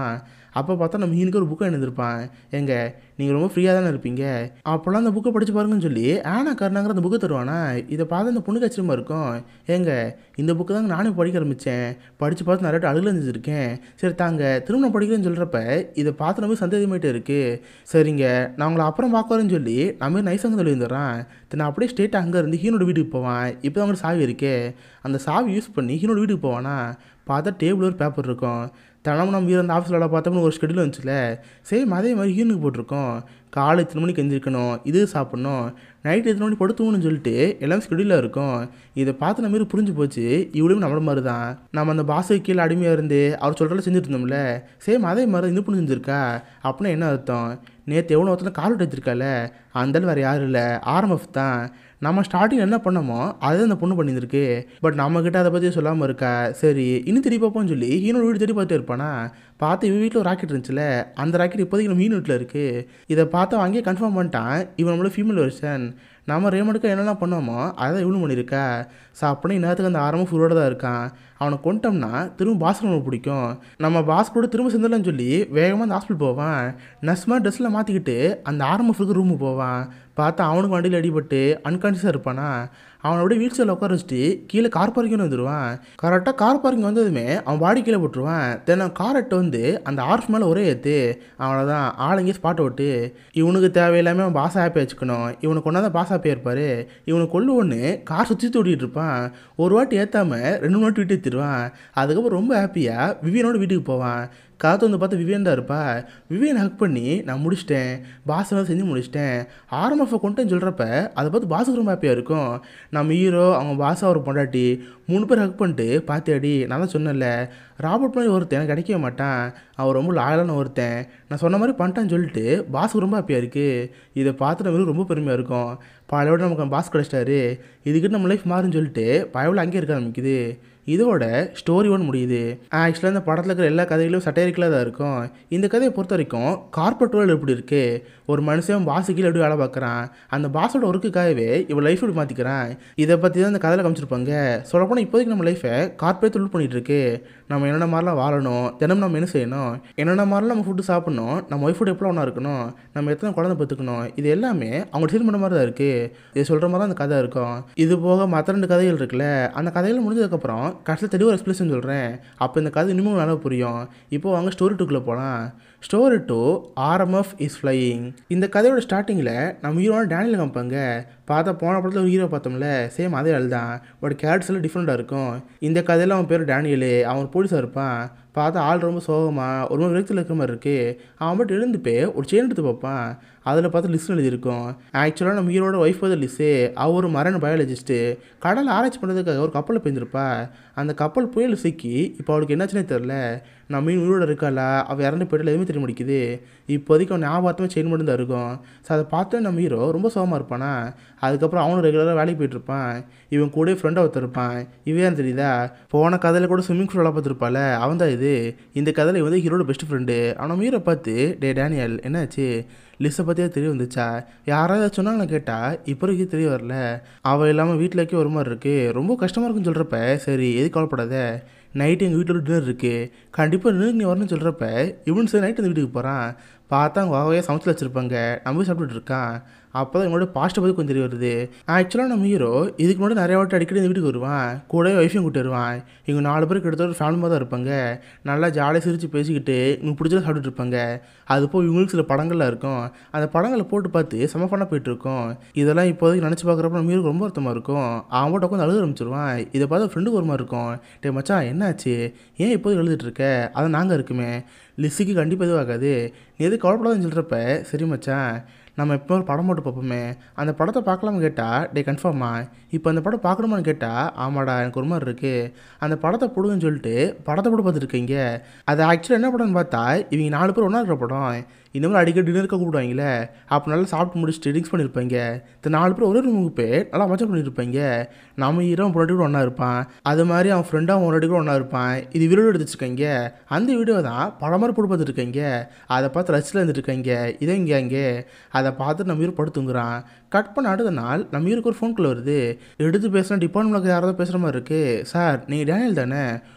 அப்போ பார்த்தா நம்ம ஹீனுக்கு ஒரு புக்கை எழுந்திருப்பான் எங்க நீங்கள் ரொம்ப ஃப்ரீயாக தானே இருப்பீங்க அப்போல்லாம் அந்த புக்கை படிச்சு பாருங்கன்னு சொல்லி ஆனா கருணாங்கிற அந்த புக்கை தருவானா இதை பார்த்து அந்த பொண்ணுக்கு ஆச்சரியமா இருக்கும் ஏங்க இந்த புக்கு தாங்க நானே படிக்க ஆரம்பித்தேன் படித்து பார்த்து நிறைய அழுகல இருந்துருக்கேன் சரி தாங்க திரும்ப நான் படிக்கிறேன்னு சொல்கிறப்ப இதை பார்த்து நம்ம சந்தேகமாயிட்டே இருக்கு சரிங்க நான் உங்களை அப்புறம் பார்க்குறேன்னு சொல்லி நம்ம நைஸாங்க சொல்லி வந்துடுறான் நான் அப்படியே ஸ்டேட் அங்கே இருந்து ஹீனோட வீட்டுக்கு போவான் இப்போ அவங்களுக்கு சாவி இருக்கே அந்த சாவி யூஸ் பண்ணி ஹீனோட வீட்டுக்கு போவானா பார்த்தா டேபிள் ஒரு பேப்பர் இருக்கும் தினமும் நம்ம வீர அந்த ஆஃபீஸில் வேலை பார்த்தோம்னு ஒரு ஷெடியூல் வந்துச்சுல சேம் அதே மாதிரி ஹீனுக்கு போட்டிருக்கோம் காலை எத்தனை மணிக்கு எந்திரிக்கணும் இது சாப்பிட்ணும் நைட்டு எத்தனை மணி படுத்துவோம்னு சொல்லிட்டு எல்லாம் ஸ்கெடியூலாக இருக்கும் இதை பார்த்து நம்ம மாரி புரிஞ்சு போச்சு இவ்வளவு நம்மள மாதிரி தான் நம்ம அந்த பாஸுக்கு கீழே அடிமையாக இருந்து அவர் சொல்கிறத செஞ்சுட்டு இருந்தோம்ல சேம் அதே மாதிரி இந்த பொண்ணு செஞ்சுருக்கா அப்படின்னா என்ன அர்த்தம் நேற்று எவ்வளோ ஒருத்தனை கால் வச்சிருக்கால அந்த வேறு யாரும் இல்லை ஆர்எம்எஃப் தான் நம்ம ஸ்டார்டிங் என்ன பண்ணோமோ அதை அந்த பொண்ணு பண்ணியிருந்திருக்கு பட் நம்மக்கிட்ட அதை பற்றி சொல்லாமல் இருக்கா சரி இன்னும் தேடி பார்ப்போம்னு சொல்லி ஹீனோட வீடு தேடி பார்த்துட்டு இருப்பானா பார்த்து இவன் வீட்டில் ஒரு ராக்கெட் இருந்துச்சுல அந்த ராக்கெட் இப்போதைக்கு நம்ம ஹீனோ வீட்டில் இருக்குது இதை பார்த்து அங்கேயே கன்ஃபார்ம் பண்ணிட்டான் இவன் நம்மளோட ஃபீமேல் வெர்ஷன் நம்ம ரேமனுக்கு என்னெல்லாம் பண்ணோமோ அதை இவ்வளோ பண்ணியிருக்கா ஸோ அப்படின்னா இந்நேரத்துக்கு அந்த ஆரம்பம் ஃபுல்லோட தான் இருக்கான் அவனை கொண்டோம்னா திரும்ப பாஸ் நம்மளுக்கு பிடிக்கும் நம்ம பாஸ் கூட திரும்ப செஞ்சலாம்னு சொல்லி வேகமாக அந்த ஹாஸ்பிட்டல் போவான் நஸ்மா ட்ரெஸ்ஸில் மாற்றிக்கிட்டு அந்த ஆரம்பத்துக்கு ரூமுக்கு போவான் பார்த்தா அவனுக்கு வண்டியில் அடிபட்டு அன்கான்ஷியஸாக இருப்பானா அவனை அப்படியே வீல் சேரில் உட்கார வச்சுட்டு கீழே கார் பார்க்கிங் வந்துடுவான் கரெக்டாக கார் பார்க்கிங் வந்ததுமே அவன் பாடி கீழே போட்டுருவான் தென் அவன் கார் எட்டு வந்து அந்த ஆர்ஃப் மேலே ஒரே ஏற்று அவ்வளோதான் ஆள் எங்கேயும் ஸ்பாட் விட்டு இவனுக்கு தேவையில்லாமல் அவன் பாஸ் ஹாப்பி வச்சுக்கணும் இவனுக்கு ஒன்றா தான் பாஸ் ஹாப்பியாக இருப்பார் இவனுக்கு கொள்ளு ஒன்று கார் சுற்றி ஓட்டிகிட்டு இருப்பான் ஒரு வாட்டி ஏற்றாமல் ரெண்டு வாட்டி விட்டு ஏற்றிடுவான் அதுக்கப்புறம் ரொம்ப ஹாப்பியாக விவியனோட வீட்டுக்கு போவான் காத்து வந்து பார்த்து விவியன் தான் இருப்பா விவியன் ஹக் பண்ணி நான் முடிச்சிட்டேன் பாஸ் எல்லாம் செஞ்சு முடிச்சிட்டேன் ஆர்எம்எஃப்பை கொண்டுன்னு சொல்கிறப்ப அதை பார்த்து பாஸுக்கு ரொம்ப ஹாப்பியாக இருக்கும் நம்ம ஹீரோ அவங்க பாஸ் அவர் பொண்டாட்டி மூணு பேர் ஹக் பண்ணிட்டு பார்த்தியாடி நான் தான் சொன்னேன்ல ராபர்ட் மாதிரி ஒருத்தன் எனக்கு கிடைக்கவே மாட்டான் அவர் ரொம்ப லாயலான ஒருத்தன் நான் சொன்ன மாதிரி பண்ணிட்டான்னு சொல்லிட்டு பாஸுக்கு ரொம்ப ஹாப்பியாக இருக்குது இதை பார்த்து நம்மளுக்கு ரொம்ப பெருமையாக இருக்கும் பழையோட நமக்கு பாஸ் கிடச்சிட்டாரு இதுக்கிட்ட நம்ம லைஃப் மாறுன்னு சொல்லிட்டு பயவில் அங்கேயே இருக்க ஆரம்பிக்குது இதோட ஸ்டோரி ஒன்று முடியுது ஆக்சுவலாக இந்த படத்தில் இருக்கிற எல்லா கதைகளும் சட்டைரிக்கலாக தான் இருக்கும் இந்த கதையை பொறுத்த வரைக்கும் கார்பரேட் வேர்ல்டு எப்படி இருக்குது ஒரு மனுஷன் பாஸு கீழே எப்படி வேலை பார்க்குறான் அந்த பாஸோட ஒர்க்குக்காகவே இவன் லைஃப் எப்படி மாற்றிக்கிறான் இதை பற்றி தான் இந்த கதையில் காமிச்சிருப்பாங்க சொல்லப்போனால் இப்போதைக்கு நம்ம லைஃபை கார்பரேட் தொழில் பண்ணிகிட்டு இருக்கு நம்ம என்னென்ன மாதிரிலாம் வாழணும் தினம் நம்ம என்ன செய்யணும் என்னென்ன மாதிரிலாம் நம்ம ஃபுட்டு சாப்பிடணும் நம்ம ஒய்ஃபோட எப்போ ஒன்றா இருக்கணும் நம்ம எத்தனை குழந்தை பார்த்துக்கணும் இது எல்லாமே அவங்க டிசைன் பண்ண மாதிரி தான் இருக்குது இது சொல்கிற மாதிரி தான் அந்த கதை இருக்கும் இது போக மற்ற ரெண்டு கதைகள் இருக்குல்ல அந்த கதைகள் முடிஞ்சதுக்கப்புறம் கடைசியில் தெளிவாக ஒரு எக்ஸ்பிளேஷன் சொல்கிறேன் அப்போ இந்த கதை இன்னமும் நல்லா புரியும் இப்போ வாங்க ஸ்டோரி டூக்குள்ளே போகலாம் story two RMF is flying இந்த கதையோட ஸ்டார்டிங்கில் நம்ம ஹீரோன டேனியல் காமிப்பாங்க பார்த்தா போன படத்தில் ஒரு ஹீரோ பார்த்தோம்ல சேம் அதே ஆள் தான் பட் கேரக்டர்ஸ் எல்லாம் டிஃப்ரெண்ட்டாக இருக்கும் இந்த கதையில் அவன் பேர் டேனியலு அவன் போலீஸாக இருப்பான் பார்த்தா ஆள் ரொம்ப சோகமாக ஒரு மாதிரி விரக்தியில் இருக்கிற மாதிரி இருக்குது அவன் மட்டும் எழுந்து போய் ஒரு செயின் எடுத்து பார்ப்பான் அதில் பார்த்து லிஸ்ட் எழுதியிருக்கும் ஆக்சுவலாக நம்ம ஹீரோட ஒய்ஃப் வந்து லிஸ்ஸு அவர் ஒரு மரண பயாலஜிஸ்ட்டு கடல் ஆராய்ச்சி பண்ணுறதுக்காக ஒரு கப்பலில் பெஞ்சிருப்பா அந்த கப்பல் புயல் சிக்கி இப்போ அவளுக்கு என்னாச்சுன்னே தெரில நம்ம மீன் உயிரோட இருக்காளா அவள் இறந்து போயிட்டு எதுவுமே தெரிய முடிக்குது இப்போதைக்கு அவன் ஞாபகத்தமாக செயின் மட்டும் தான் இருக்கும் ஸோ அதை பார்த்து நம்ம ஹீரோ ரொம்ப சோகமாக இருப்பானா அதுக்கப்புறம் அவனும் ரெகுலராக வேலைக்கு போயிட்டு இருப்பான் இவன் கூட ஃப்ரெண்டாக ஒருத்தர் இருப்பான் இவன் தெரியுதா போன கதையில் கூட ஸ்விம்மிங் பூல் பார்த்துருப்பால அவன் தான் இது இந்த கதையில் வந்து ஹீரோட பெஸ்ட் ஃப்ரெண்டு அவனை ஹீரோ பார்த்து டே டேனியல் என்னாச்சு லிஸ்ட்டை பற்றியே தெரிய வந்துச்சா யாராவது சொன்னாலும் கேட்டால் இப்போ வரைக்கும் தெரிய வரல அவள் இல்லாமல் வீட்டில் வைக்க ஒரு மாதிரி இருக்குது ரொம்ப கஷ்டமாக இருக்குன்னு சொல்கிறப்ப சரி எது கவலைப்படாத நைட்டு எங்கள் வீட்டில் ஒரு டின்னர் இருக்குது கண்டிப்பாக நின்று நீ வரணும்னு சொல்கிறப்ப இவனு சரி நைட்டு அந்த வீட்டுக்கு போகிறான் பார்த்தா அவங்க வகையாக சமைச்சு வச்சுருப்பாங்க நம்ம போய் சாப்பிட்டுட்டு இருக்கான் அப்போ தான் என்னோட பாஸ்ட்டை பற்றி கொஞ்சம் தெரிய வருது ஆக்சுவலாக நம்ம ஹீரோ இதுக்கு முன்னாடி நிறைய வாட்டி அடிக்கடி இந்த வீட்டுக்கு வருவான் கூடவே ஒய்ஃபையும் கூட்டு வருவான் இவங்க நாலு பேர் கிட்டத்தட்ட ஒரு ஃபேமிலி தான் இருப்பாங்க நல்லா ஜாலியாக சிரித்து பேசிக்கிட்டு இவங்க பிடிச்சதை சாப்பிட்டுட்டு இருப்பாங்க அது போய் இவங்களுக்கு சில படங்கள்லாம் இருக்கும் அந்த படங்களை போட்டு பார்த்து செம ஃபன்னாக போயிட்டு இருக்கும் இதெல்லாம் இப்போதைக்கு நினச்சி பார்க்குறப்ப நம்ம ஹீரோக்கு ரொம்ப வருத்தமாக இருக்கும் அவன் மட்டும் உட்காந்து அழுக ஆரம்பிச்சிருவான் இதை பார்த்து ஃப்ரெண்டுக்கு ஒரு மாதிரி இருக்கும் டே மச்சான் என்னாச்சு ஏன் இப்போது எழுதிட்டு இருக்க அதை நாங்கள் இருக்குமே லிஸ்ஸுக்கு கண்டிப்பாக எதுவும் ஆகாது நீ எது கவலைப்படாதுன்னு சொல்கிறப்ப சரி மச்சான் நம்ம எப்போ ஒரு படம் போட்டு பார்ப்போமே அந்த படத்தை பார்க்கலாம்னு கேட்டால் டே கன்ஃபார்மா இப்போ அந்த படம் பார்க்கணுமான்னு கேட்டால் ஆமாடா எனக்கு ஒரு மாதிரி இருக்குது அந்த படத்தை போடுங்கன்னு சொல்லிட்டு படத்தை போட்டு பார்த்துருக்கீங்க அது ஆக்சுவலாக என்ன படம்னு பார்த்தா இவங்க நாலு பேர் ஒன்றா இருக்கிற படம் இந்த மாதிரி அடிக்கடி டின்னருக்கு கூப்பிடுவாங்களே அப்போ நல்லா சாப்பிட்டு முடிச்சுட்டு ட்ரிங்க்ஸ் பண்ணியிருப்பாங்க இந்த நாலு பேர் ஒரே ரூமுக்கு போய் நல்லா மச்சம் பண்ணியிருப்பாங்க நம்ம ஹீரோ பொண்டாட்டி கூட ஒன்றா இருப்பான் அது மாதிரி அவன் ஃப்ரெண்டாக அவன் பொண்டாட்டி கூட ஒன்றா இருப்பான் இது வீடியோ எடுத்து வச்சுருக்காங்க அந்த வீடியோ தான் படம் மாதிரி போட்டு பார்த்துருக்காங்க அதை பார்த்து ரசில் இருந்துருக்காங்க இதே இங்கே அங்கே அதை பார்த்து நம்ம ஹீரோ படுத்துங்கிறான் கட் பண்ண அடுத்த நாள் நம்ம ஹீரோக்கு ஒரு ஃபோன் கால் வருது எடுத்து பேசுனா டிபார்ட்மெண்ட்டில் யாராவது பேசுகிற மாதிரி இருக்குது சார் நீங்கள் டேனியல் தானே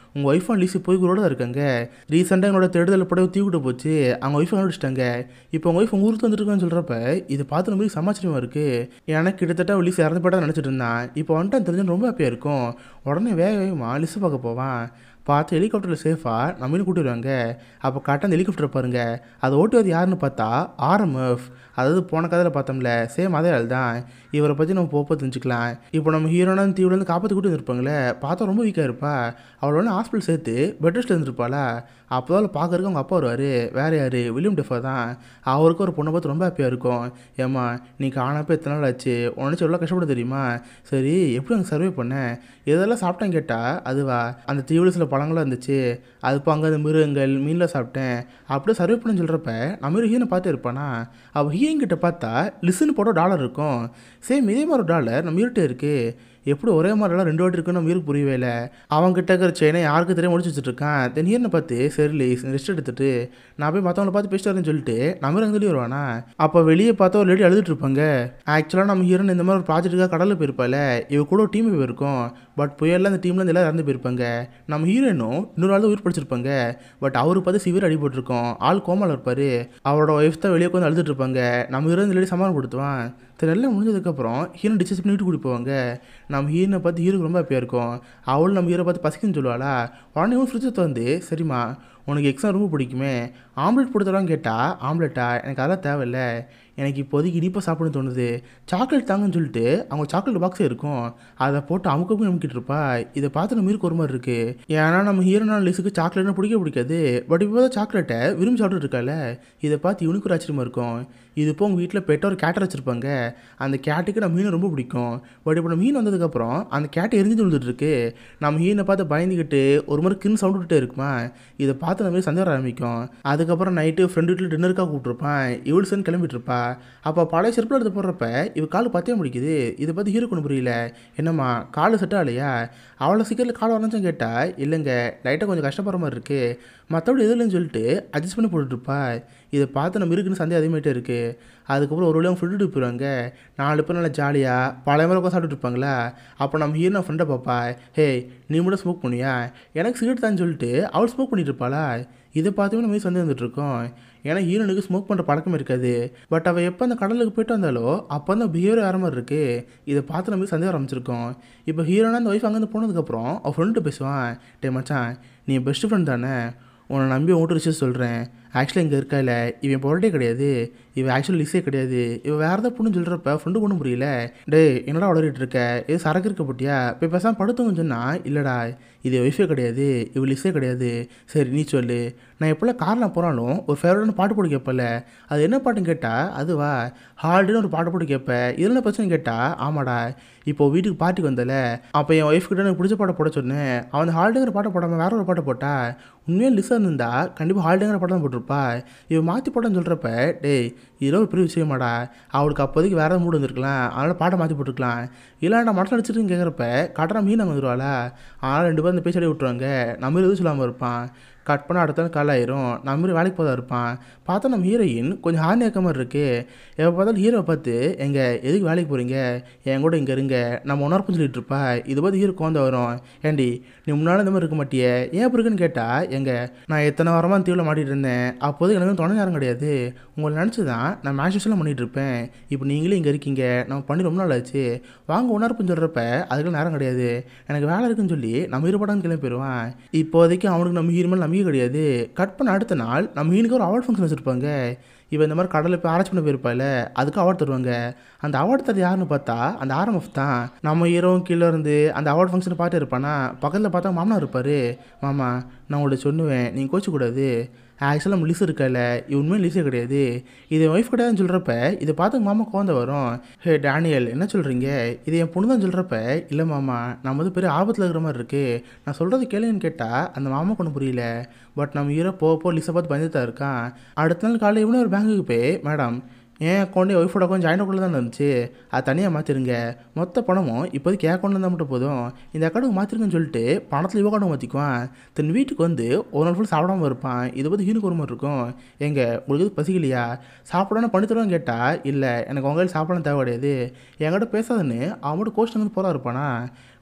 உங்கள் ஒய்ஃபும் லிஸு போய் கூட தான் இருக்காங்க ரீசெண்டாக எங்களோட தேடுதல் படம் தீவிட்டு போச்சு அவங்க ஒய்ஃபை கண்டுபிடிச்சிட்டாங்க இப்போ உங்கள் ஒய்ஃப் உங்கள் ஊருக்கு வந்துருக்கான்னு சொல்கிறப்ப இதை பார்த்து நம்மளுக்கு சமாச்சாரமாக இருக்குது எனக்கு கிட்டத்தட்ட லிஸ் இறந்து போய்ட்டா நினச்சிட்டு இருந்தான் இப்போ வந்துட்டு தெரிஞ்சு ரொம்ப ஹாப்பியாக இருக்கும் உடனே வேக வேகமாக லிஸு பார்க்க போவான் பார்த்து ஹெலிகாப்டரில் சேஃபாக நம்மளும் கூட்டிடுவாங்க அப்போ கரெக்டாக அந்த ஹெலிகாப்டர் பாருங்க அதை ஓட்டுவது யாருன்னு பார்த்தா ஆர்எம்எஃப் அதாவது போன கதையில் பார்த்தோம்ல சேம் அதே ஆள் தான் இவரை பற்றி நம்ம போப்போ தெரிஞ்சுக்கலாம் இப்போ நம்ம ஹீரோனா தீவிலேருந்து காப்பாற்றி கூட்டி வந்திருப்பாங்களே பார்த்தா ரொம்ப வீக்காக இருப்பா அவளை வந்து ஹாஸ்பிட்டல் சேர்த்து பெட் ரெஸ்ட்டில் இருந்திருப்பாளா அப்போ தான் பார்க்கறதுக்கு அவங்க அப்பா வருவார் வேறு யார் வில்லியம் டெஃபா தான் அவருக்கு ஒரு பொண்ணை பார்த்து ரொம்ப ஹாப்பியாக இருக்கும் ஏம்மா நீ காணப்போ எத்தனை நாள் ஆச்சு உனச்சு எவ்வளோ கஷ்டப்பட தெரியுமா சரி எப்படி அங்கே சர்வே பண்ணேன் இதெல்லாம் சாப்பிட்டேன்னு கேட்டால் அதுவா அந்த தீவில் சில பழங்களாம் இருந்துச்சு அது இப்போ அங்கே அந்த மிருகங்கள் மீனில் சாப்பிட்டேன் அப்படியே சர்வே பண்ண சொல்கிறப்ப நம்ம ஹீனை பார்த்து இருப்பானா அவள் ஹீரோயின் கிட்ட பார்த்தா லிசன் போட டாலர் இருக்கும் சேம் இதே மாதிரி டாலர் நம்ம இருட்டே இருக்குது எப்படி ஒரே மாதிரிலாம் ரெண்டு வாட்டி இருக்குன்னு நம்ம இருக்கு புரியவே இல்லை அவங்ககிட்ட இருக்கிற செயினை யாருக்கு தெரியாம முடிச்சு வச்சுட்டு இருக்கான் தென் ஹீரனை பார்த்து சரி லேஸ் ரெஸ்ட் எடுத்துட்டு நான் போய் மற்றவங்கள பார்த்து பேசிட்டு வரேன்னு சொல்லிட்டு நம்ம எங்கே சொல்லி வருவானா அப்போ வெளியே பார்த்தா ஒரு லேடி அழுதுட்டு இருப்பாங்க ஆக்சுவலாக நம்ம ஹீரோன் இந்த மாதிரி ஒரு ப்ராஜெக்ட்டுக்காக கடலில் போயிருப்பால இவ கூட ஒரு டீம் போயிருக்கும் பட் புயலில் அந்த டீமில் எல்லாம் இறந்து போயிருப்பாங்க நம்ம ஹீரோயினும் இன்னொரு ஆள் தான் உயிர் படிச்சிருப்பாங்க பட் அவருக்கு பார்த்து சிவியர் அடிபட்டிருக்கோம் ஆள் கோமால இருப்பார் அவரோட ஒய்ஃப் தான் வெளியே உட்காந்து அழுதுட்டு இருப்பாங்க நம்ம ஹீரோ இந்த லேடி சமாதானப்படுத்துவான் சரி எல்லாம் முடிஞ்சதுக்கப்புறம் ஹீரோ டிஸ்கஸ் பண்ணி வீட்டு கூட்டி போவாங்க நம்ம ஹீரோனை பார்த்து ஹீரோக்கு ரொம்ப ஹாப்பியாக இருக்கும் அவளும் நம்ம ஹீரோ பார்த்து பசிக்குன்னு சொல்லுவாளா உடனே இவன் ஃப்ரிட்ஜை வந்து சரிம்மா உனக்கு எக்ஸாம் ரொம்ப பிடிக்குமே ஆம்லெட் கொடுத்தலாம் கேட்டால் ஆம்லெட்டா எனக்கு அதெல்லாம் தேவையில்ல எனக்கு இப்போதைக்கு இனிப்பாக சாப்பிடணும்னு தோணுது சாக்லேட் தாங்கன்னு சொல்லிட்டு அவங்க சாக்லேட் பாக்ஸே இருக்கும் அதை போட்டு அமுக்கவும் அமுக்கிட்டு இருப்பா இதை பார்த்து நம்ம இருக்கு ஒரு மாதிரி இருக்குது ஏன்னா நம்ம ஹீரோனா லிஸுக்கு சாக்லேட்னா பிடிக்க பிடிக்காது பட் இப்போ தான் சாக்லேட்டை விரும்பி சாப்பிட்டு இருக்கால இதை பார்த்து இவனுக்கு ஒரு ஆச்சரியமாக இருக்கும் இது இப்போ உங்கள் வீட்டில் பெட்ட ஒரு கேட்டர் வச்சுருப்பாங்க அந்த கேட்டுக்கு நம்ம மீன் ரொம்ப பிடிக்கும் பட் இப்போ நம்ம மீன் வந்ததுக்கப்புறம் அந்த கேட்டை எரிஞ்சு விழுந்துட்டு இருக்கு நம்ம மீனை பார்த்து பயந்துக்கிட்டு ஒரு மாதிரி கின் சவுண்ட் விட்டே இருக்குமா இதை பார்த்து நம்ம சந்தேகம் ஆரம்பிக்கும் அதுக்கப்புறம் நைட்டு ஃப்ரெண்டு வீட்டில் டின்னருக்காக கூப்பிட்ருப்பான் இவள் சேர்ந்து கிளம்பிட்டு இருப்பா அப்போ பழைய செருப்பில் எடுத்து போடுறப்ப இவ கால் பத்தே முடிக்குது இதை பற்றி ஹீரோ கொண்டு புரியல என்னம்மா கால் செட் ஆகலையா அவ்வளோ சீக்கிரத்தில் கால் வரணும்னு கேட்டால் இல்லைங்க லைட்டாக கொஞ்சம் கஷ்டப்படுற மாதிரி இருக்குது மற்றபடி எதுவும் இல்லைன்னு சொல்லிட்டு அட்ஜஸ்ட் பண்ணி போட்டுட்ருப்பா இதை பார்த்து நம்ம இருக்குன்னு சந்தேகம் அதிகமாகிட்டே இருக்குது அதுக்கப்புறம் ஒரு வழியாக ஃப்ரெண்டு போயிடுவாங்க நாலு பேர் நல்லா ஜாலியாக பழைய மாதிரி உட்காந்து சாப்பிட்டுட்டு இருப்பாங்களா அப்போ நம்ம ஹீரோ ஃப்ரெண்டை பார்ப்பா ஹே நீ மட்டும் ஸ்மோக் பண்ணியா எனக்கு சிகரெட் தான் சொல்லிட்டு அவள் ஸ்மோக் பண்ணிட்டு இருப்பாளா இதை பார்த்துமே நம்ம சந்தேகம் வந்துட்டு இருக்கோம் ஏன்னா ஹீரோனுக்கு ஸ்மோக் பண்ணுற பழக்கம் இருக்காது பட் அவள் எப்போ அந்த கடலுக்கு போயிட்டு வந்தாலோ அப்போ அந்த பிஹேவியர் வேறு மாதிரி இருக்குது இதை பார்த்து நம்ம சந்தேகம் ஆரம்பிச்சிருக்கோம் இப்போ ஹீரோனா அந்த ஒய்ஃப் அங்கேருந்து போனதுக்கப்புறம் அவள் ஃப்ரெண்டு பேசுவான் டே மச்சான் நீ பெஸ்ட் ஃப்ரெண்ட் தானே உன்னை நம்பி ஓட்டு விஷயம் சொல்கிறேன் ஆக்சுவலாக இங்கே இருக்கால இவன் பொருட்டே கிடையாது இவன் ஆக்சுவலி லிஸ்ஸே கிடையாது இவன் வேறு ஏதாவது பொண்ணு சொல்கிறப்ப ஃப்ரெண்டு பொண்ணு புரியல டேய் என்னடா உளறிட்டு இருக்க இது சரக்கு இருக்க போட்டியா இப்போ பேசாமல் படுத்துங்கன்னு சொன்னால் இல்லைடா இது ஒய்ஃபே கிடையாது இவள் லிஸ்ஸே கிடையாது சரி நீ சொல்லு நான் எப்போல்லாம் காரில் போகிறாலும் ஒரு ஃபேவரட்டான பாட்டு போட்டு கேட்பல அது என்ன பாட்டுன்னு கேட்டால் அதுவா ஹால்டேன்னு ஒரு பாட்டு போட்டு கேட்பேன் இதில் என்ன பிரச்சனை கேட்டால் ஆமாடா இப்போ வீட்டுக்கு பார்ட்டிக்கு வந்தல அப்போ என் ஒய்ஃப் கிட்ட எனக்கு பிடிச்ச பாட்டை போட சொன்னேன் அவன் ஹால்டேங்கிற பாட்டை போடாமல் வேற ஒரு பாட்டை போட்டா உண்மையாக லிசன் இருந்தா கண்டிப்பாக ஹால்டேங்கிற பாட்டை தான் போட்டிருப்பா இவன் மாற்றி போட்டேன்னு சொல்கிறப்ப டேய் இதோ ஒரு பெரிய விஷயமாடா அவளுக்கு அப்போதைக்கு வேற மூடு வந்திருக்கலாம் அதனால் பாட்டை மாற்றி போட்டுருக்கலாம் இல்லைடா மட்டன் அடிச்சிருக்குன்னு கேட்குறப்ப கட்டுற மீன் அங்கே வந்துருவாளா அதனால் ரெண்டு பேரும் இந்த பேச்சடி விட்டுருவாங்க நம்ம எதுவும் சொல்லாமல் இருப்பான் கட் பண்ண அடுத்த நாள் கால் ஆயிரும் நம்ம ஹீரோ வேலைக்கு போதா இருப்பான் பார்த்தா நம்ம ஹீரோயின் கொஞ்சம் ஹார்னி இருக்க மாதிரி இருக்கு எப்போ பார்த்தாலும் ஹீரோவை பார்த்து எங்க எதுக்கு வேலைக்கு போகிறீங்க என் கூட இங்கே இருங்க நம்ம ஒன்றரை சொல்லிட்டு இருப்பா இது பார்த்து ஹீரோ கோந்த வரும் ஏண்டி நீ முன்னால் இந்த மாதிரி இருக்க மாட்டியே ஏன் இப்படி இருக்குன்னு கேட்டால் எங்க நான் எத்தனை வாரமாக தீவில் மாட்டிகிட்டு இருந்தேன் அப்போது எனக்கு துணை நேரம் கிடையாது உங்களை நினச்சி தான் நான் மேக்ஸிஸ்லாம் பண்ணிகிட்டு இருப்பேன் இப்போ நீங்களே இங்கே இருக்கீங்க நம்ம பண்ணி ரொம்ப நாள் ஆச்சு வாங்க ஒன்றரை சொல்கிறப்ப அதுக்கு நேரம் கிடையாது எனக்கு வேலை இருக்குன்னு சொல்லி நம்ம இருபடான்னு கிளம்பி போயிடுவான் இப்போதைக்கு அவனுக்கு நம்ம ஹீரோ மேலே நம்பிக்கை கிடையாது கட் பண்ண அடுத்த நாள் நம்ம ஹீனுக்கு ஒரு அவார்ட் ஃபங்க்ஷன் வச்சுருப்பாங்க இவன் இந்த மாதிரி கடலில் போய் ஆராய்ச்சி பண்ண போயிருப்பால அதுக்கு அவார்ட் தருவாங்க அந்த அவார்ட் தர யாருன்னு பார்த்தா அந்த ஆர்எம்எஃப் தான் நம்ம ஹீரோவும் கீழே இருந்து அந்த அவார்ட் ஃபங்க்ஷனை பார்த்து இருப்பானா பக்கத்தில் பார்த்தா மாமனா இருப்பார் மாமா நான் உங்கள்ட்ட சொல்லுவேன் நீங்கள் கோச்சக்கூடாது ஆக்சுவலாக நம்ம லிஸ் இருக்கல உண்மையும் லிஸே கிடையாது இது ஒய்ஃப் கிடையாதுன்னு சொல்கிறப்ப இதை பார்த்து மாமா குழந்த வரும் ஹே டேனியல் என்ன சொல்கிறீங்க இது என் பொண்ணு தான் சொல்கிறப்ப இல்லை மாமா நம்ம வந்து பெரிய ஆபத்தில் இருக்கிற மாதிரி இருக்குது நான் சொல்கிறது கேளுங்கன்னு கேட்டால் அந்த மாமா கொண்டு புரியல பட் நம்ம ஹீரோ போக போ லிஸை பார்த்து பயந்துட்டு தான் இருக்கான் அடுத்த நாள் காலையில் இவனே ஒரு பேங்குக்கு போய் மேடம் என் அக்கௌண்ட் ஒய்ஃபோட அக்கௌண்ட் ஜாயின் அக்கௌண்ட்டில் தான் இருந்துச்சு அது தனியாக மாற்றிருங்க மொத்த பணமும் இப்போதைக்கு என் அக்கௌண்ட் இருந்தால் மட்டும் போதும் இந்த அக்கௌண்ட்டுக்கு மாற்றிருங்கன்னு சொல்லிட்டு பணத்தில் இவ அக்கௌண்ட் மாற்றிக்குவான் தன் வீட்டுக்கு வந்து ஒரு நாள் ஃபுல் சாப்பிடாம இருப்பான் இதை பற்றி ஹீனுக்கு ஒரு மாதிரி இருக்கும் எங்க உங்களுக்கு எதுவும் பசிக்கலையா சாப்பிடணும் பண்ணி தருவான்னு கேட்டால் இல்லை எனக்கு உங்கள் சாப்பிடணும் தேவை கிடையாது என்கிட்ட பேசாதுன்னு அவன் மட்டும் கோச்சிங் வந்து போகிறா இருப்பானா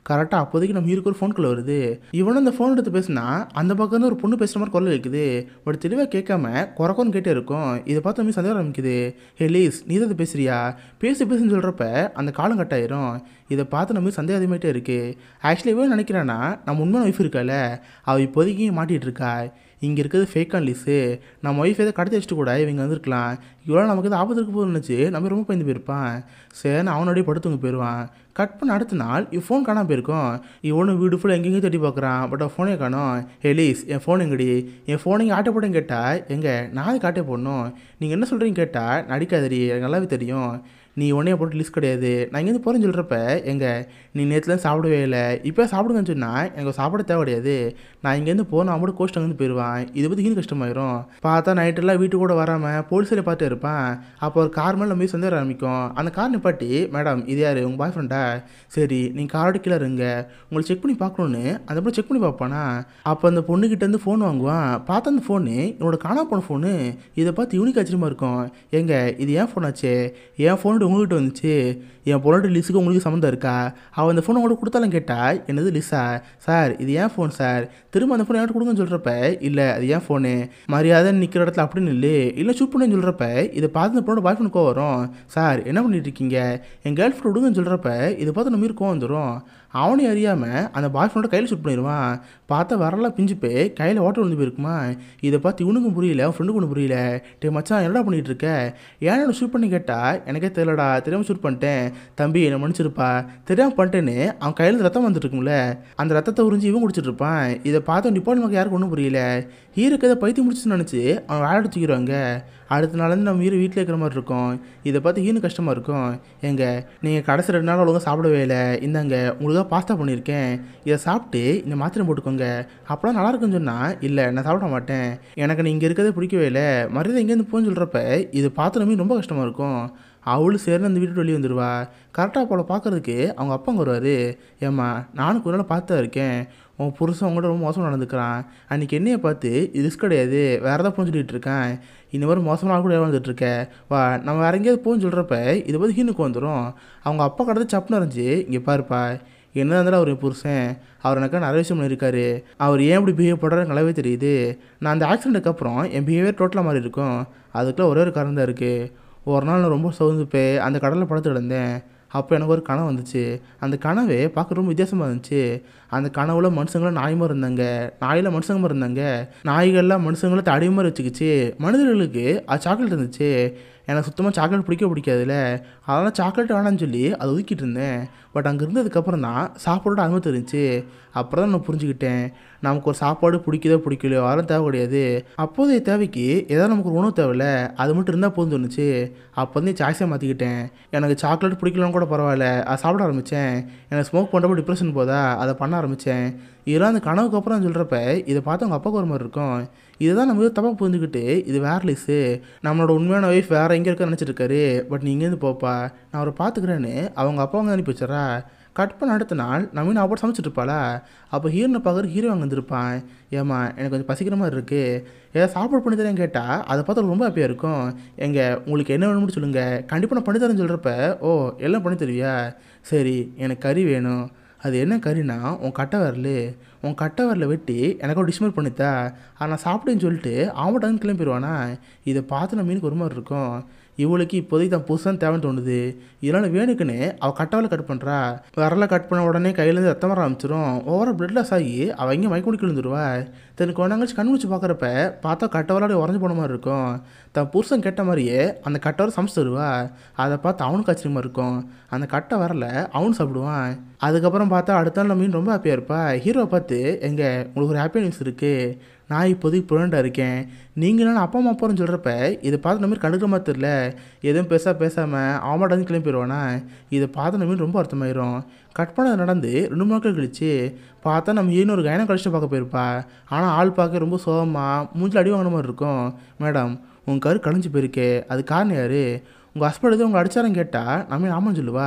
கரெக்டாக அப்போதைக்கு நம்ம ஹீரோக்கு ஒரு ஃபோன் கால் வருது இவனும் அந்த ஃபோன் எடுத்து பேசினா அந்த பக்கம் இருந்து ஒரு பொண்ணு பேசுகிற மாதிரி குரல் இருக்குது பட் தெளிவாக கேட்காம குறக்கோன்னு கேட்டே இருக்கும் இதை பார்த்து நம்ம சந்தேகம் ஆரம்பிக்குது ஹே லீஸ் நீ தான் இதை பேசுறியா பேசி பேசுன்னு சொல்கிறப்ப அந்த காலம் கட் ஆயிரும் இதை பார்த்து நம்ம சந்தேகம் அதிகமாகிட்டே இருக்குது ஆக்சுவலி இவன் நினைக்கிறான்னா நம்ம உண்மையான ஒய்ஃப் இருக்கால அவள் இப்போதைக்கு மாட்டிகிட்டு இருக்கா இங்கே இருக்கிறது ஃபேக் அன்லிஸு நம்ம ஒய்ஃப் எதை கடத்தி வச்சுட்டு கூட இவங்க வந்திருக்கலாம் இவ்வளோ நமக்கு எதாவது ஆபத்து இருக்க போதுன்னு நினச்சி நம்ம ரொம்ப பயந்து போயிருப்பான் சரின்னு அவனோடய படுத்துங்க போயிடுவான் கட் பண்ண அடுத்த நாள் இவன் ஃபோன் காணாமல் போயிருக்கோம் இவனும் வீடு ஃபுல்லாக எங்கெங்கேயும் தேடி பார்க்குறான் பட் அவன் ஃபோனே காணோம் ஹெலீஸ் என் ஃபோன் எங்கடி என் ஃபோன் இங்கே ஆட்டை போட்டேன்னு கேட்டால் எங்கே நான் அதுக்கு ஆட்டே போடணும் நீங்கள் என்ன சொல்கிறீங்க கேட்டால் நடிக்காதடி எனக்கு நல்லாவே தெரியும் நீ உடனே போட்டு லிஸ்ட் கிடையாது நான் இங்கேருந்து போகிறேன்னு சொல்கிறப்ப எங்க நீ நேற்றுலாம் சாப்பிடவே இல்லை இப்போ சாப்பிடுங்கன்னு சொன்னால் எனக்கு சாப்பிட தேவை கிடையாது நான் இங்கேருந்து போனால் அவன் மட்டும் கோஸ்ட் அங்கேருந்து போயிடுவான் இதை பற்றி இன்னும் கஷ்டமாயிரும் பார்த்தா நைட்டெல்லாம் வீட்டு கூட வராமல் போலீஸில் பார்த்து இருப்பான் அப்போ ஒரு கார் மேலே நம்ம சந்தேகம் ஆரம்பிக்கும் அந்த கார் நிப்பாட்டி மேடம் இது யார் உங்கள் பாய் ஃப்ரெண்டா சரி நீங்கள் காரோட கீழே இருங்க உங்களை செக் பண்ணி பார்க்கணுன்னு அந்த பொண்ணு செக் பண்ணி பார்ப்பானா அப்போ அந்த பொண்ணுக்கிட்டேருந்து ஃபோன் வாங்குவான் பார்த்தா அந்த ஃபோனு என்னோட காணா போன ஃபோனு இதை பார்த்து யூனிக் ஆச்சரியமாக இருக்கும் எங்க இது ஏன் ஃபோன் ஆச்சு என் ஃபோனு உங்ககிட்ட வந்துச்சு என் பொண்ணோட லிஸுக்கு உங்களுக்கு சம்மந்தம் இருக்கா அவள் அந்த ஃபோனை உங்கள்கிட்ட கொடுத்தாலும் கேட்டா என்னது லிஸா சார் இது ஏன் ஃபோன் சார் திரும்ப அந்த ஃபோன் என்கிட்ட கொடுங்கன்னு சொல்கிறப்ப இல்லை அது ஏன் ஃபோனு மரியாதை நிற்கிற இடத்துல அப்படின்னு இல்லை இல்லை ஷூட் பண்ணுன்னு சொல்கிறப்ப இதை பார்த்து அந்த பொண்ணோட பாய் ஃப்ரெண்ட் கோவம் வரும் சார் என்ன பண்ணிட்டு இருக்கீங்க என் கேர்ள் ஃப்ரெண்ட் விடுங்கன்னு சொல்கிறப்ப இதை பார்த்து நம்ம கோவம் வந்துடும் அவனையும் அறியாமல் அந்த பாய் ஃப்ரெண்டோட கையில் ஷூட் பண்ணிடுவான் பார்த்தா வரலாம் பிஞ்சு போய் கையில் ஓட்ட விழுந்து போயிருக்குமா இதை பார்த்து இவனுக்கும் புரியல அவன் ஃப்ரெண்டுக்கு ஒன்றும் புரியல டே மச்சான் என்னடா பண்ணிட்டு இருக்க ஏன் ஷூட் பண்ணி கேட்டா எனக்கே தெரியலடா தெரியாமல் ஷூட் பண்ணிட்டேன் தம்பி என்னை மன்னிச்சிருப்பா தெரியாமல் பண்ணிட்டேன்னு அவன் கையில் ரத்தம் வந்துட்டு இருக்கும்ல அந்த ரத்தத்தை உறிஞ்சி இவன் குடிச்சிட்டு இருப்பான் இதை பார்த்து டிபார்ட்மெண்ட் யாருக்கும் ஒன்றும் புரியல ஹீரோக்கு எதை பைத்தியம் முடிச்சுன்னு நினச்சி அவன் வேலை தூக்கிடுவாங்க அடுத்த நாள்லேருந்து நம்ம ஹீரோ வீட்டில் இருக்கிற மாதிரி இருக்கும் இதை பார்த்து ஹீனு கஷ்டமாக இருக்கும் எங்க நீங்கள் கடைசி ரெண்டு நாள் ஒழுங்காக சாப்பிடவே இல்லை இந்தாங்க உங்களுக்காக பாஸ்தா பண்ணியிருக்கேன் இதை சாப்பிட்டு இந்த மாத்திரை போட்டுக்கோங்க அப்போலாம் நல்லா இருக்குன்னு சொன்னால் இல்லை நான் சாப்பிட மாட்டேன் எனக்கு நீ இங்கே இருக்கிறதே பிடிக்கவே இல்லை மரியாதை இங்கேருந்து போன்னு சொல்கிறப்ப இதை பார்த்து நம்ம ரொம்ப கஷ்டமாக இருக்கும் அவளும் சேர்ந்து அந்த வீட்டு வெளியே வந்துடுவா கரெக்டாக போல பார்க்கறதுக்கு அவங்க அப்பா அங்கே வருவார் ஏம்மா நானும் கொஞ்ச நாள் பார்த்து தான் இருக்கேன் உன் புருஷன் உங்கள்கிட்ட ரொம்ப மோசமாக நடந்துக்கிறான் அன்றைக்கி என்னையை பார்த்து இது ரிஸ்க் கிடையாது வேறு ஏதாவது போன்னு சொல்லிட்டு இருக்கேன் இந்த மாதிரி மோசமான கூட வாழ்ந்துட்டு இருக்க வா நம்ம வேற எங்கேயாவது போன்னு சொல்கிறப்ப இதை பற்றி ஹீனுக்கு வந்துடும் அவங்க அப்பா கடந்து சப்புன்னு இருந்துச்சு இங்கே பாருப்பா என்ன இருந்தாலும் அவர் என் புருஷன் அவர் எனக்கு நிறைய விஷயம் பண்ணியிருக்காரு அவர் ஏன் இப்படி பிஹேவ் பண்ணுறாரு நல்லாவே தெரியுது நான் அந்த ஆக்சிடென்ட்டுக்கு அப்புறம் என் பிஹேவியர் டோட்டலாக மாறி இருக்கும் அதுக்குள்ள ஒரே ஒரு காரணம் தான் இருக்குது ஒரு நாள் நான் ரொம்ப சோர்ந்து போய் அந்த கடலில் படுத்து கிடந்தேன் அப்போ எனக்கு ஒரு கனவு வந்துச்சு அந்த கனவே பார்க்க ரொம்ப வித்தியாசமாக இருந்துச்சு அந்த கனவுல மனுஷங்களாம் நாய் மாதிரி இருந்தாங்க நாயில் மனுஷங்க மாதிரி இருந்தாங்க நாய்கள்லாம் மனுஷங்களை தடி மாதிரி வச்சுக்கிச்சு மனிதர்களுக்கு அது சாக்லேட் இருந்துச்சு எனக்கு சுத்தமாக சாக்லேட் பிடிக்க பிடிக்காதுல்ல அதனால் சாக்லேட் வேணாம்னு சொல்லி அதை ஒதுக்கிட்டு இருந்தேன் பட் அங்கே இருந்ததுக்கப்புறம் தான் சாப்பாடோட அருமை தெரிஞ்சுச்சு அப்புறம் தான் நான் புரிஞ்சுக்கிட்டேன் நமக்கு ஒரு சாப்பாடு பிடிக்குதோ பிடிக்கலையோ அதெல்லாம் தேவை கிடையாது அப்போதைய தேவைக்கு ஏதாவது நமக்கு ஒரு உணவு தேவையில்ல அது மட்டும் இருந்தால் போதும் தோணுச்சு அப்போ வந்து சாய்ஸாக மாற்றிக்கிட்டேன் எனக்கு சாக்லேட் பிடிக்கலன்னு கூட பரவாயில்ல அதை சாப்பிட ஆரம்பித்தேன் எனக்கு ஸ்மோக் பண்ணுறப்ப டிப்ரெஷன் போதா அதை பண்ண ஆரம்பித்தேன் இதெல்லாம் அந்த கனவுக்கு அப்புறம் சொல்கிறப்ப இதை பார்த்து அவங்க அப்பாவுக்கு ஒரு மாதிரி இருக்கும் இதை தான் நம்ம தப்பாக புரிஞ்சுக்கிட்டு இது வேற லிஸு நம்மளோட உண்மையான ஒய்ஃப் வேறு எங்கே இருக்க நினச்சிட்டு இருக்காரு பட் நீ இங்கேருந்து போப்பா நான் அவரை பார்த்துக்கிறேன்னு அவங்க அப்பா அவங்க அனுப்பி வச்சிடறா கட் பண்ண அடுத்த நாள் நவீன் அவள் சமைச்சிட்டு இருப்பாளா அப்போ ஹீரோனை பார்க்குற ஹீரோ அங்கே வந்திருப்பான் ஏம்மா எனக்கு கொஞ்சம் பசிக்கிற மாதிரி இருக்குது ஏதாவது சாப்பாடு பண்ணி தரேன் கேட்டால் அதை பார்த்தா ரொம்ப ஹாப்பியாக இருக்கும் எங்க உங்களுக்கு என்ன வேணும்னு சொல்லுங்கள் கண்டிப்பாக நான் பண்ணி தரேன்னு சொல்கிறப்ப ஓ எல்லாம் பண்ணி தருவியா சரி எனக்கு கறி வேணும் அது என்ன கறினா உன் கட்டை வரல உன் கட்டை வரல வெட்டி எனக்கு ஒரு டிஷ்மர் பண்ணித்தா அதை நான் சாப்பிட்டேன்னு சொல்லிட்டு அவன் டங்கு கிளம்பிடுவானா இதை பார்த்து நம்ம மீனுக்கு ஒரு மாதிரி இருக்கும் இவளுக்கு இப்போதைக்கு தான் புதுசாக தேவைன்னு தோணுது இதனால் வேணுக்குன்னு அவள் கட்டாவில் கட் பண்ணுறா வரல கட் பண்ண உடனே கையிலேருந்து ரத்தம் வர ஆரம்பிச்சிடும் ஓவராக பிளட் லாஸ் ஆகி அவள் இங்கே மயக்க முடிக்க விழுந்துருவா தனக்கு ஒன்றாங்கச்சு கண் முடிச்சு பார்க்குறப்ப பார்த்தா கட்டவரோட உறைஞ்சு போன மாதிரி இருக்கும் தன் புருஷன் கெட்ட மாதிரியே அந்த கட்டவரை சமைச்சு தருவா அதை பார்த்து அவனுக்கு ஆச்சரியமாக இருக்கும் அந்த கட்டை வரல அவனும் சாப்பிடுவான் அதுக்கப்புறம் பார்த்தா அடுத்த நாள் மீன் ரொம்ப ஹாப்பியாக இருப்பா ஹீரோவை பார்த்து எங்கே உங்களுக்கு ஒரு ஹாப்பி நியூஸ் இருக்குது நான் இப்போதைக்கு ப்ரூவெண்ட்டாக இருக்கேன் நீங்களும் அப்பா அம்மா அப்பான்னு சொல்கிறப்ப இதை பார்த்து நம்ம கண்டுக்கிற மாதிரி தெரில எதுவும் பேச பேசாமல் அவமாட்டாந்து கிளம்பி போயிடுவானா இதை பார்த்து நம்ம ரொம்ப அர்த்தமாயிரும் கட் பண்ணது நடந்து ரெண்டு மூணு நாட்கள் கழிச்சு பார்த்தா நம்ம ஈனு ஒரு கைனம் கழிச்சு பார்க்க போயிருப்பா ஆனால் ஆள் பார்க்க ரொம்ப சோகமாக மூஞ்சில் அடி வாங்கின மாதிரி இருக்கும் மேடம் உங்கள் கரு கழிஞ்சு போயிருக்கே அது காரணம் யார் உங்கள் ஹஸ்பண்ட் எதுவும் உங்களை அடிச்சாரன்னு கேட்டால் நம்ம ஆமான்னு சொல்லுவா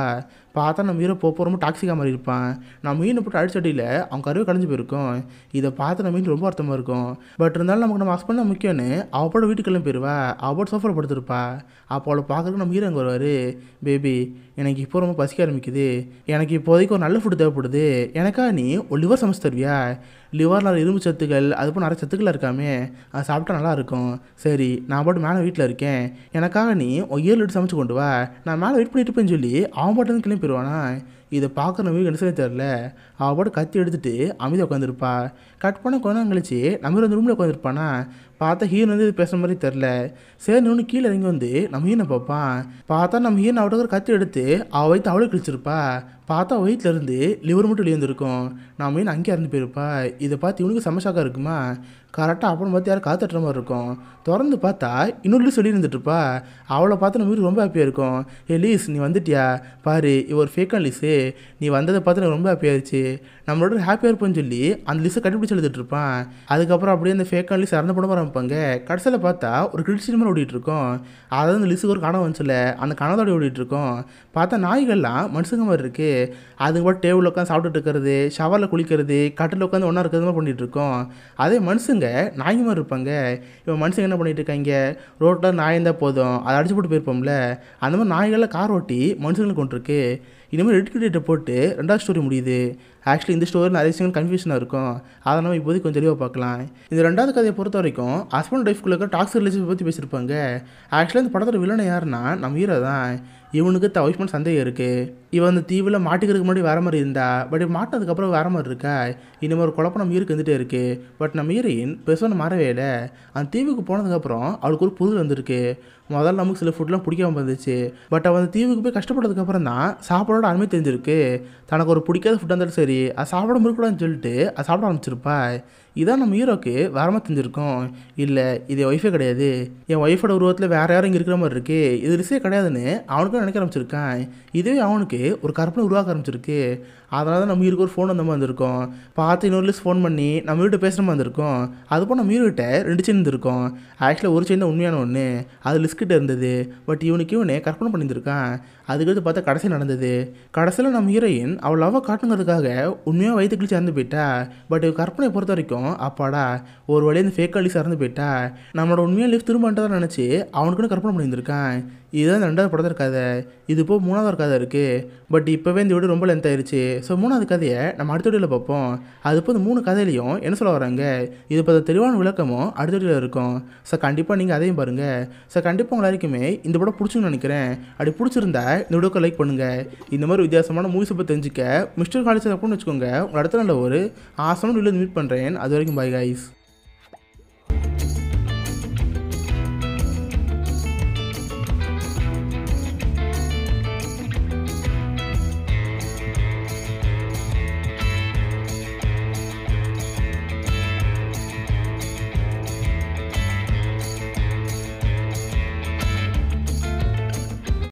பார்த்தா நம்ம ஹீரோ போக ரொம்ப டாக்ஸிக்காக மாதிரி இருப்பான் நம்ம மீனை போட்டு அடிச்சடியில் அவன் கருவை கலைஞ்சு போயிருக்கும் இதை பார்த்து நம்ம மீன் ரொம்ப அர்த்தமாக இருக்கும் பட் இருந்தாலும் நமக்கு நம்ம ஹஸ்பண்ட் தான் முக்கியம்னு அவ போட வீட்டுக்கு கிளம்பி போயிடுவா அவ போட்டு சோஃபாவில் படுத்திருப்பா அப்போ அவளை பார்க்கறதுக்கு நம்ம ஹீரோ அங்கே வருவார் பேபி எனக்கு இப்போ ரொம்ப பசிக்க ஆரம்பிக்குது எனக்கு இப்போதைக்கு ஒரு நல்ல ஃபுட்டு தேவைப்படுது எனக்கா நீ ஒரு லிவர் சமைச்சு தருவியா லிவரில் இரும்பு சத்துக்கள் அது போல் நிறைய சத்துக்கள் இருக்காமே அது சாப்பிட்டா நல்லா இருக்கும் சரி நான் பாட்டு மேலே வீட்டில் இருக்கேன் எனக்காக நீ ஒரு ஏழு லிட்டர் சமைச்சு கொண்டு வா நான் மேலே வெயிட் பண்ணிட்டு இருப்பேன்னு சொல்லி அவன் பாட்டு வந்து கிளம்பி போயிடுவானா இதை பார்க்குற நம்ம என்ன சொல்லி தெரில அவள் பாட்டு கத்தி எடுத்துட்டு அமைதியாக உட்காந்துருப்பா கட் பண்ண கொஞ்ச நேரம் கழிச்சு நம்ம வந்து ரூமில் உட்காந்துருப்பானா பார்த்தா ஹீரோ வந்து இது பேசுகிற மாதிரி தெரில சரி ஒன்று கீழே இறங்கி வந்து நம்ம ஹீனை பார்ப்பான் பார்த்தா நம்ம ஹீரன் அவட்ட ஒரு கத்தி எடுத்து அவள் வயிற்று அவளே கிழிச்சிருப்பா பார்த்தா வயிற்றுல இருந்து லிவர் மட்டும் வெளியே வந்திருக்கும் நான் மீன் அங்கேயே இறந்து போயிருப்பா இதை பார்த்து இவனுக்கு சமஷாக்கா இருக்குமா கரெக்டாக அப்புறம் பார்த்து யாரும் காத்துட்டுற மாதிரி இருக்கும் திறந்து பார்த்தா இன்னொரு லீஸ் சொல்லி இருந்துட்டுருப்பா அவளை பார்த்து நம்ம வீடு ரொம்ப ஹாப்பியாக இருக்கும் ஏ லீஸ் நீ வந்துட்டியா பாரு இவர் ஃபேக்கான லீஸு நீ வந்ததை பார்த்து எனக்கு ரொம்ப ஹாப்பியாக இருந்துச்சு நம்மளோட ஹாப்பியாக இருப்போம்னு சொல்லி அந்த லிஸ்ட்டை கண்டுபிடிச்சு எழுதிட்டு இருப்பான் அதுக்கப்புறம் அப்படியே அந்த ஃபேக்கான லீஸ் இறந்து படம் ஆரம்பிப்பாங்க கடைசியில் பார்த்தா ஒரு கிரிட் சினிமா ஓடிட்டு இருக்கோம் அதாவது அந்த லிஸ்ஸுக்கு ஒரு கனவு வந்துச்சுல அந்த கனவோட ஓடிட்டு இருக்கோம் பார்த்தா நாய்கள்லாம் மனுஷங்க மாதிரி இருக்குது அதுக்கு மட்டும் டேபிள் உட்காந்து சாப்பிட்டுட்டு இருக்கிறது ஷவரில் குளிக்கிறது கட்டில் உட்காந்து ஒன்றா இருக்கிறது மாதிரி பண்ணிட்டு இருக்கோம் அதே மனுஷங்க நாய்ங்க மாதிரி இருப்பாங்க இவன் மனுஷங்க என்ன பண்ணிட்டு இருக்காங்க ரோட்டில் நாய் இருந்தால் போதும் அதை அடிச்சு போட்டு போயிருப்போம்ல அந்த மாதிரி நாய்களில் கார் ஓட்டி மனுஷங்களை கொண்டிருக்கு இனிமேல் எடிக்கேட்டை போட்டு ரெண்டாவது ஸ்டோரி முடியுது ஆக்சுவலி இந்த ஸ்டோரி நிறைய விஷயங்கள் கன்ஃபியூஷனாக இருக்கும் அதை நம்ம இப்போதைக்கு கொஞ்சம் தெளிவாக பார்க்கலாம் இந்த ரெண்டாவது கதையை பொறுத்த வரைக்கும் ஹஸ்பண்ட் ஒய்ஃப்குள்ள இருக்க டாக்ஸிக் ரிலேஷன் பற்றி பேசியிருப்பாங்க ஆக்சுவலாக இந்த படத்தோட வில்லனை யாருன்னா நம்ம ஹீரோ தான் இவனுக்கு த ஒய்ஃப் மேலே சந்தேகம் இருக்குது இவன் அந்த தீவில் மாட்டிக்கிறதுக்கு முன்னாடி வேற மாதிரி இருந்தா பட் மாட்டினதுக்கப்புறம் வேற மாதிரி இருக்கா இனிமேல் ஒரு குழப்பம் நம்ம ஹீருக்கு வந்துட்டே இருக்கு பட் நம்ம ஹீரோயின் பெருசாக மாறவே இல்லை அந்த தீவுக்கு போனதுக்கப்புறம் அவளுக்கு ஒரு புரிதல் வந்திருக்கு முதல்ல நமக்கு சில ஃபுட்லாம் பிடிக்காம இருந்துச்சு பட் அவன் அந்த தீவுக்கு போய் கஷ்டப்பட்டதுக்கப்புறம் தான் சாப்பாடோட அருமை தெரிஞ்சிருக்கு தனக்கு ஒரு பிடிக்காத ஃபுட்டாக இருந்தாலும் சரி அது சாப்பிட முடிக்கூடாதுன்னு சொல்லிட்டு அது சாப்பிட ஆரம்பிச்சிருப்பா இதான் நம்ம ஹீரோக்கு வேறமா தெரிஞ்சிருக்கும் இல்லை இது என் ஒய்ஃபே கிடையாது என் ஒய்ஃபோட உருவத்தில் வேற யாரும் இங்கே இருக்கிற மாதிரி இருக்கு இது ரிசே கிடையாதுன்னு அவனுக்கும் நினைக்க ஆரம்பிச்சிருக்கான் இதுவே அவனுக்கு ஒரு கற்பனை உருவாக்க ஆரம்பிச்சிருக்கு அதனால தான் நம்ம ஹீரோக்கு ஒரு ஃபோன் அந்த மாதிரி வந்திருக்கோம் பார்த்து இன்னொரு லிஸ்ட் ஃபோன் பண்ணி நம்ம வீட்டை பேசுகிற மாதிரி இருந்திருக்கும் அதுபோல் நம்ம ஹீரோகிட்ட ரெண்டு செயின் இருந்திருக்கும் ஆக்சுவலாக ஒரு செயின் தான் உண்மையான ஒன்று அது லிஸ்ட் கிட்ட இருந்தது பட் இவனுக்கு இவனே கற்பனை பண்ணியிருந்திருக்கான் அதுக்கடுத்து பார்த்தா கடைசி நடந்தது கடைசியில் நம்ம ஹீரோயின் அவள் லவ்வை காட்டுங்கிறதுக்காக உண்மையாக வயிற்று கிழிச்சு இறந்து போயிட்டா பட் இவ கற்பனை பொறுத்த வரைக்கும் அப்பாடா ஒரு வழியாக இந்த ஃபேக் அலிஸ் இறந்து போயிட்டா நம்மளோட உண்மையாக லிஃப்ட் திரும்ப தான் நினச்சி அவனுக்குன்னு கற்பனை பண்ணியிருந்திருக்கான் இதுதான் ரெண்டாவது படத்தில் கதை இது இப்போ மூணாவது ஒரு கதை இருக்குது பட் இப்போவே இந்த வீடு ரொம்ப லென்த் ஆயிருச்சு ஸோ மூணாவது கதையை நம்ம அடுத்த வீடியோவில் பார்ப்போம் அது இப்போ இந்த மூணு கதையிலையும் என்ன சொல்ல வராங்க இது இப்போ தெளிவான விளக்கமும் அடுத்த வீடியோவில் இருக்கும் ஸோ கண்டிப்பாக நீங்கள் அதையும் பாருங்கள் ஸோ கண்டிப்பாக உங்கள் எல்லாருக்குமே இந்த படம் பிடிச்சுன்னு நினைக்கிறேன் அப்படி பிடிச்சிருந்தா இந்த வீடியோக்கு லைக் பண்ணுங்கள் இந்த மாதிரி வித்தியாசமான மூவிஸை பற்றி தெரிஞ்சுக்க மிஸ்டர் காலேஜ் அப்படின்னு வச்சுக்கோங்க உங்கள் அடுத்த நல்ல ஒரு ஆசமான வீடியோ மீட் பண்ணுறேன் அது வரைக்கும் பை கைஸ்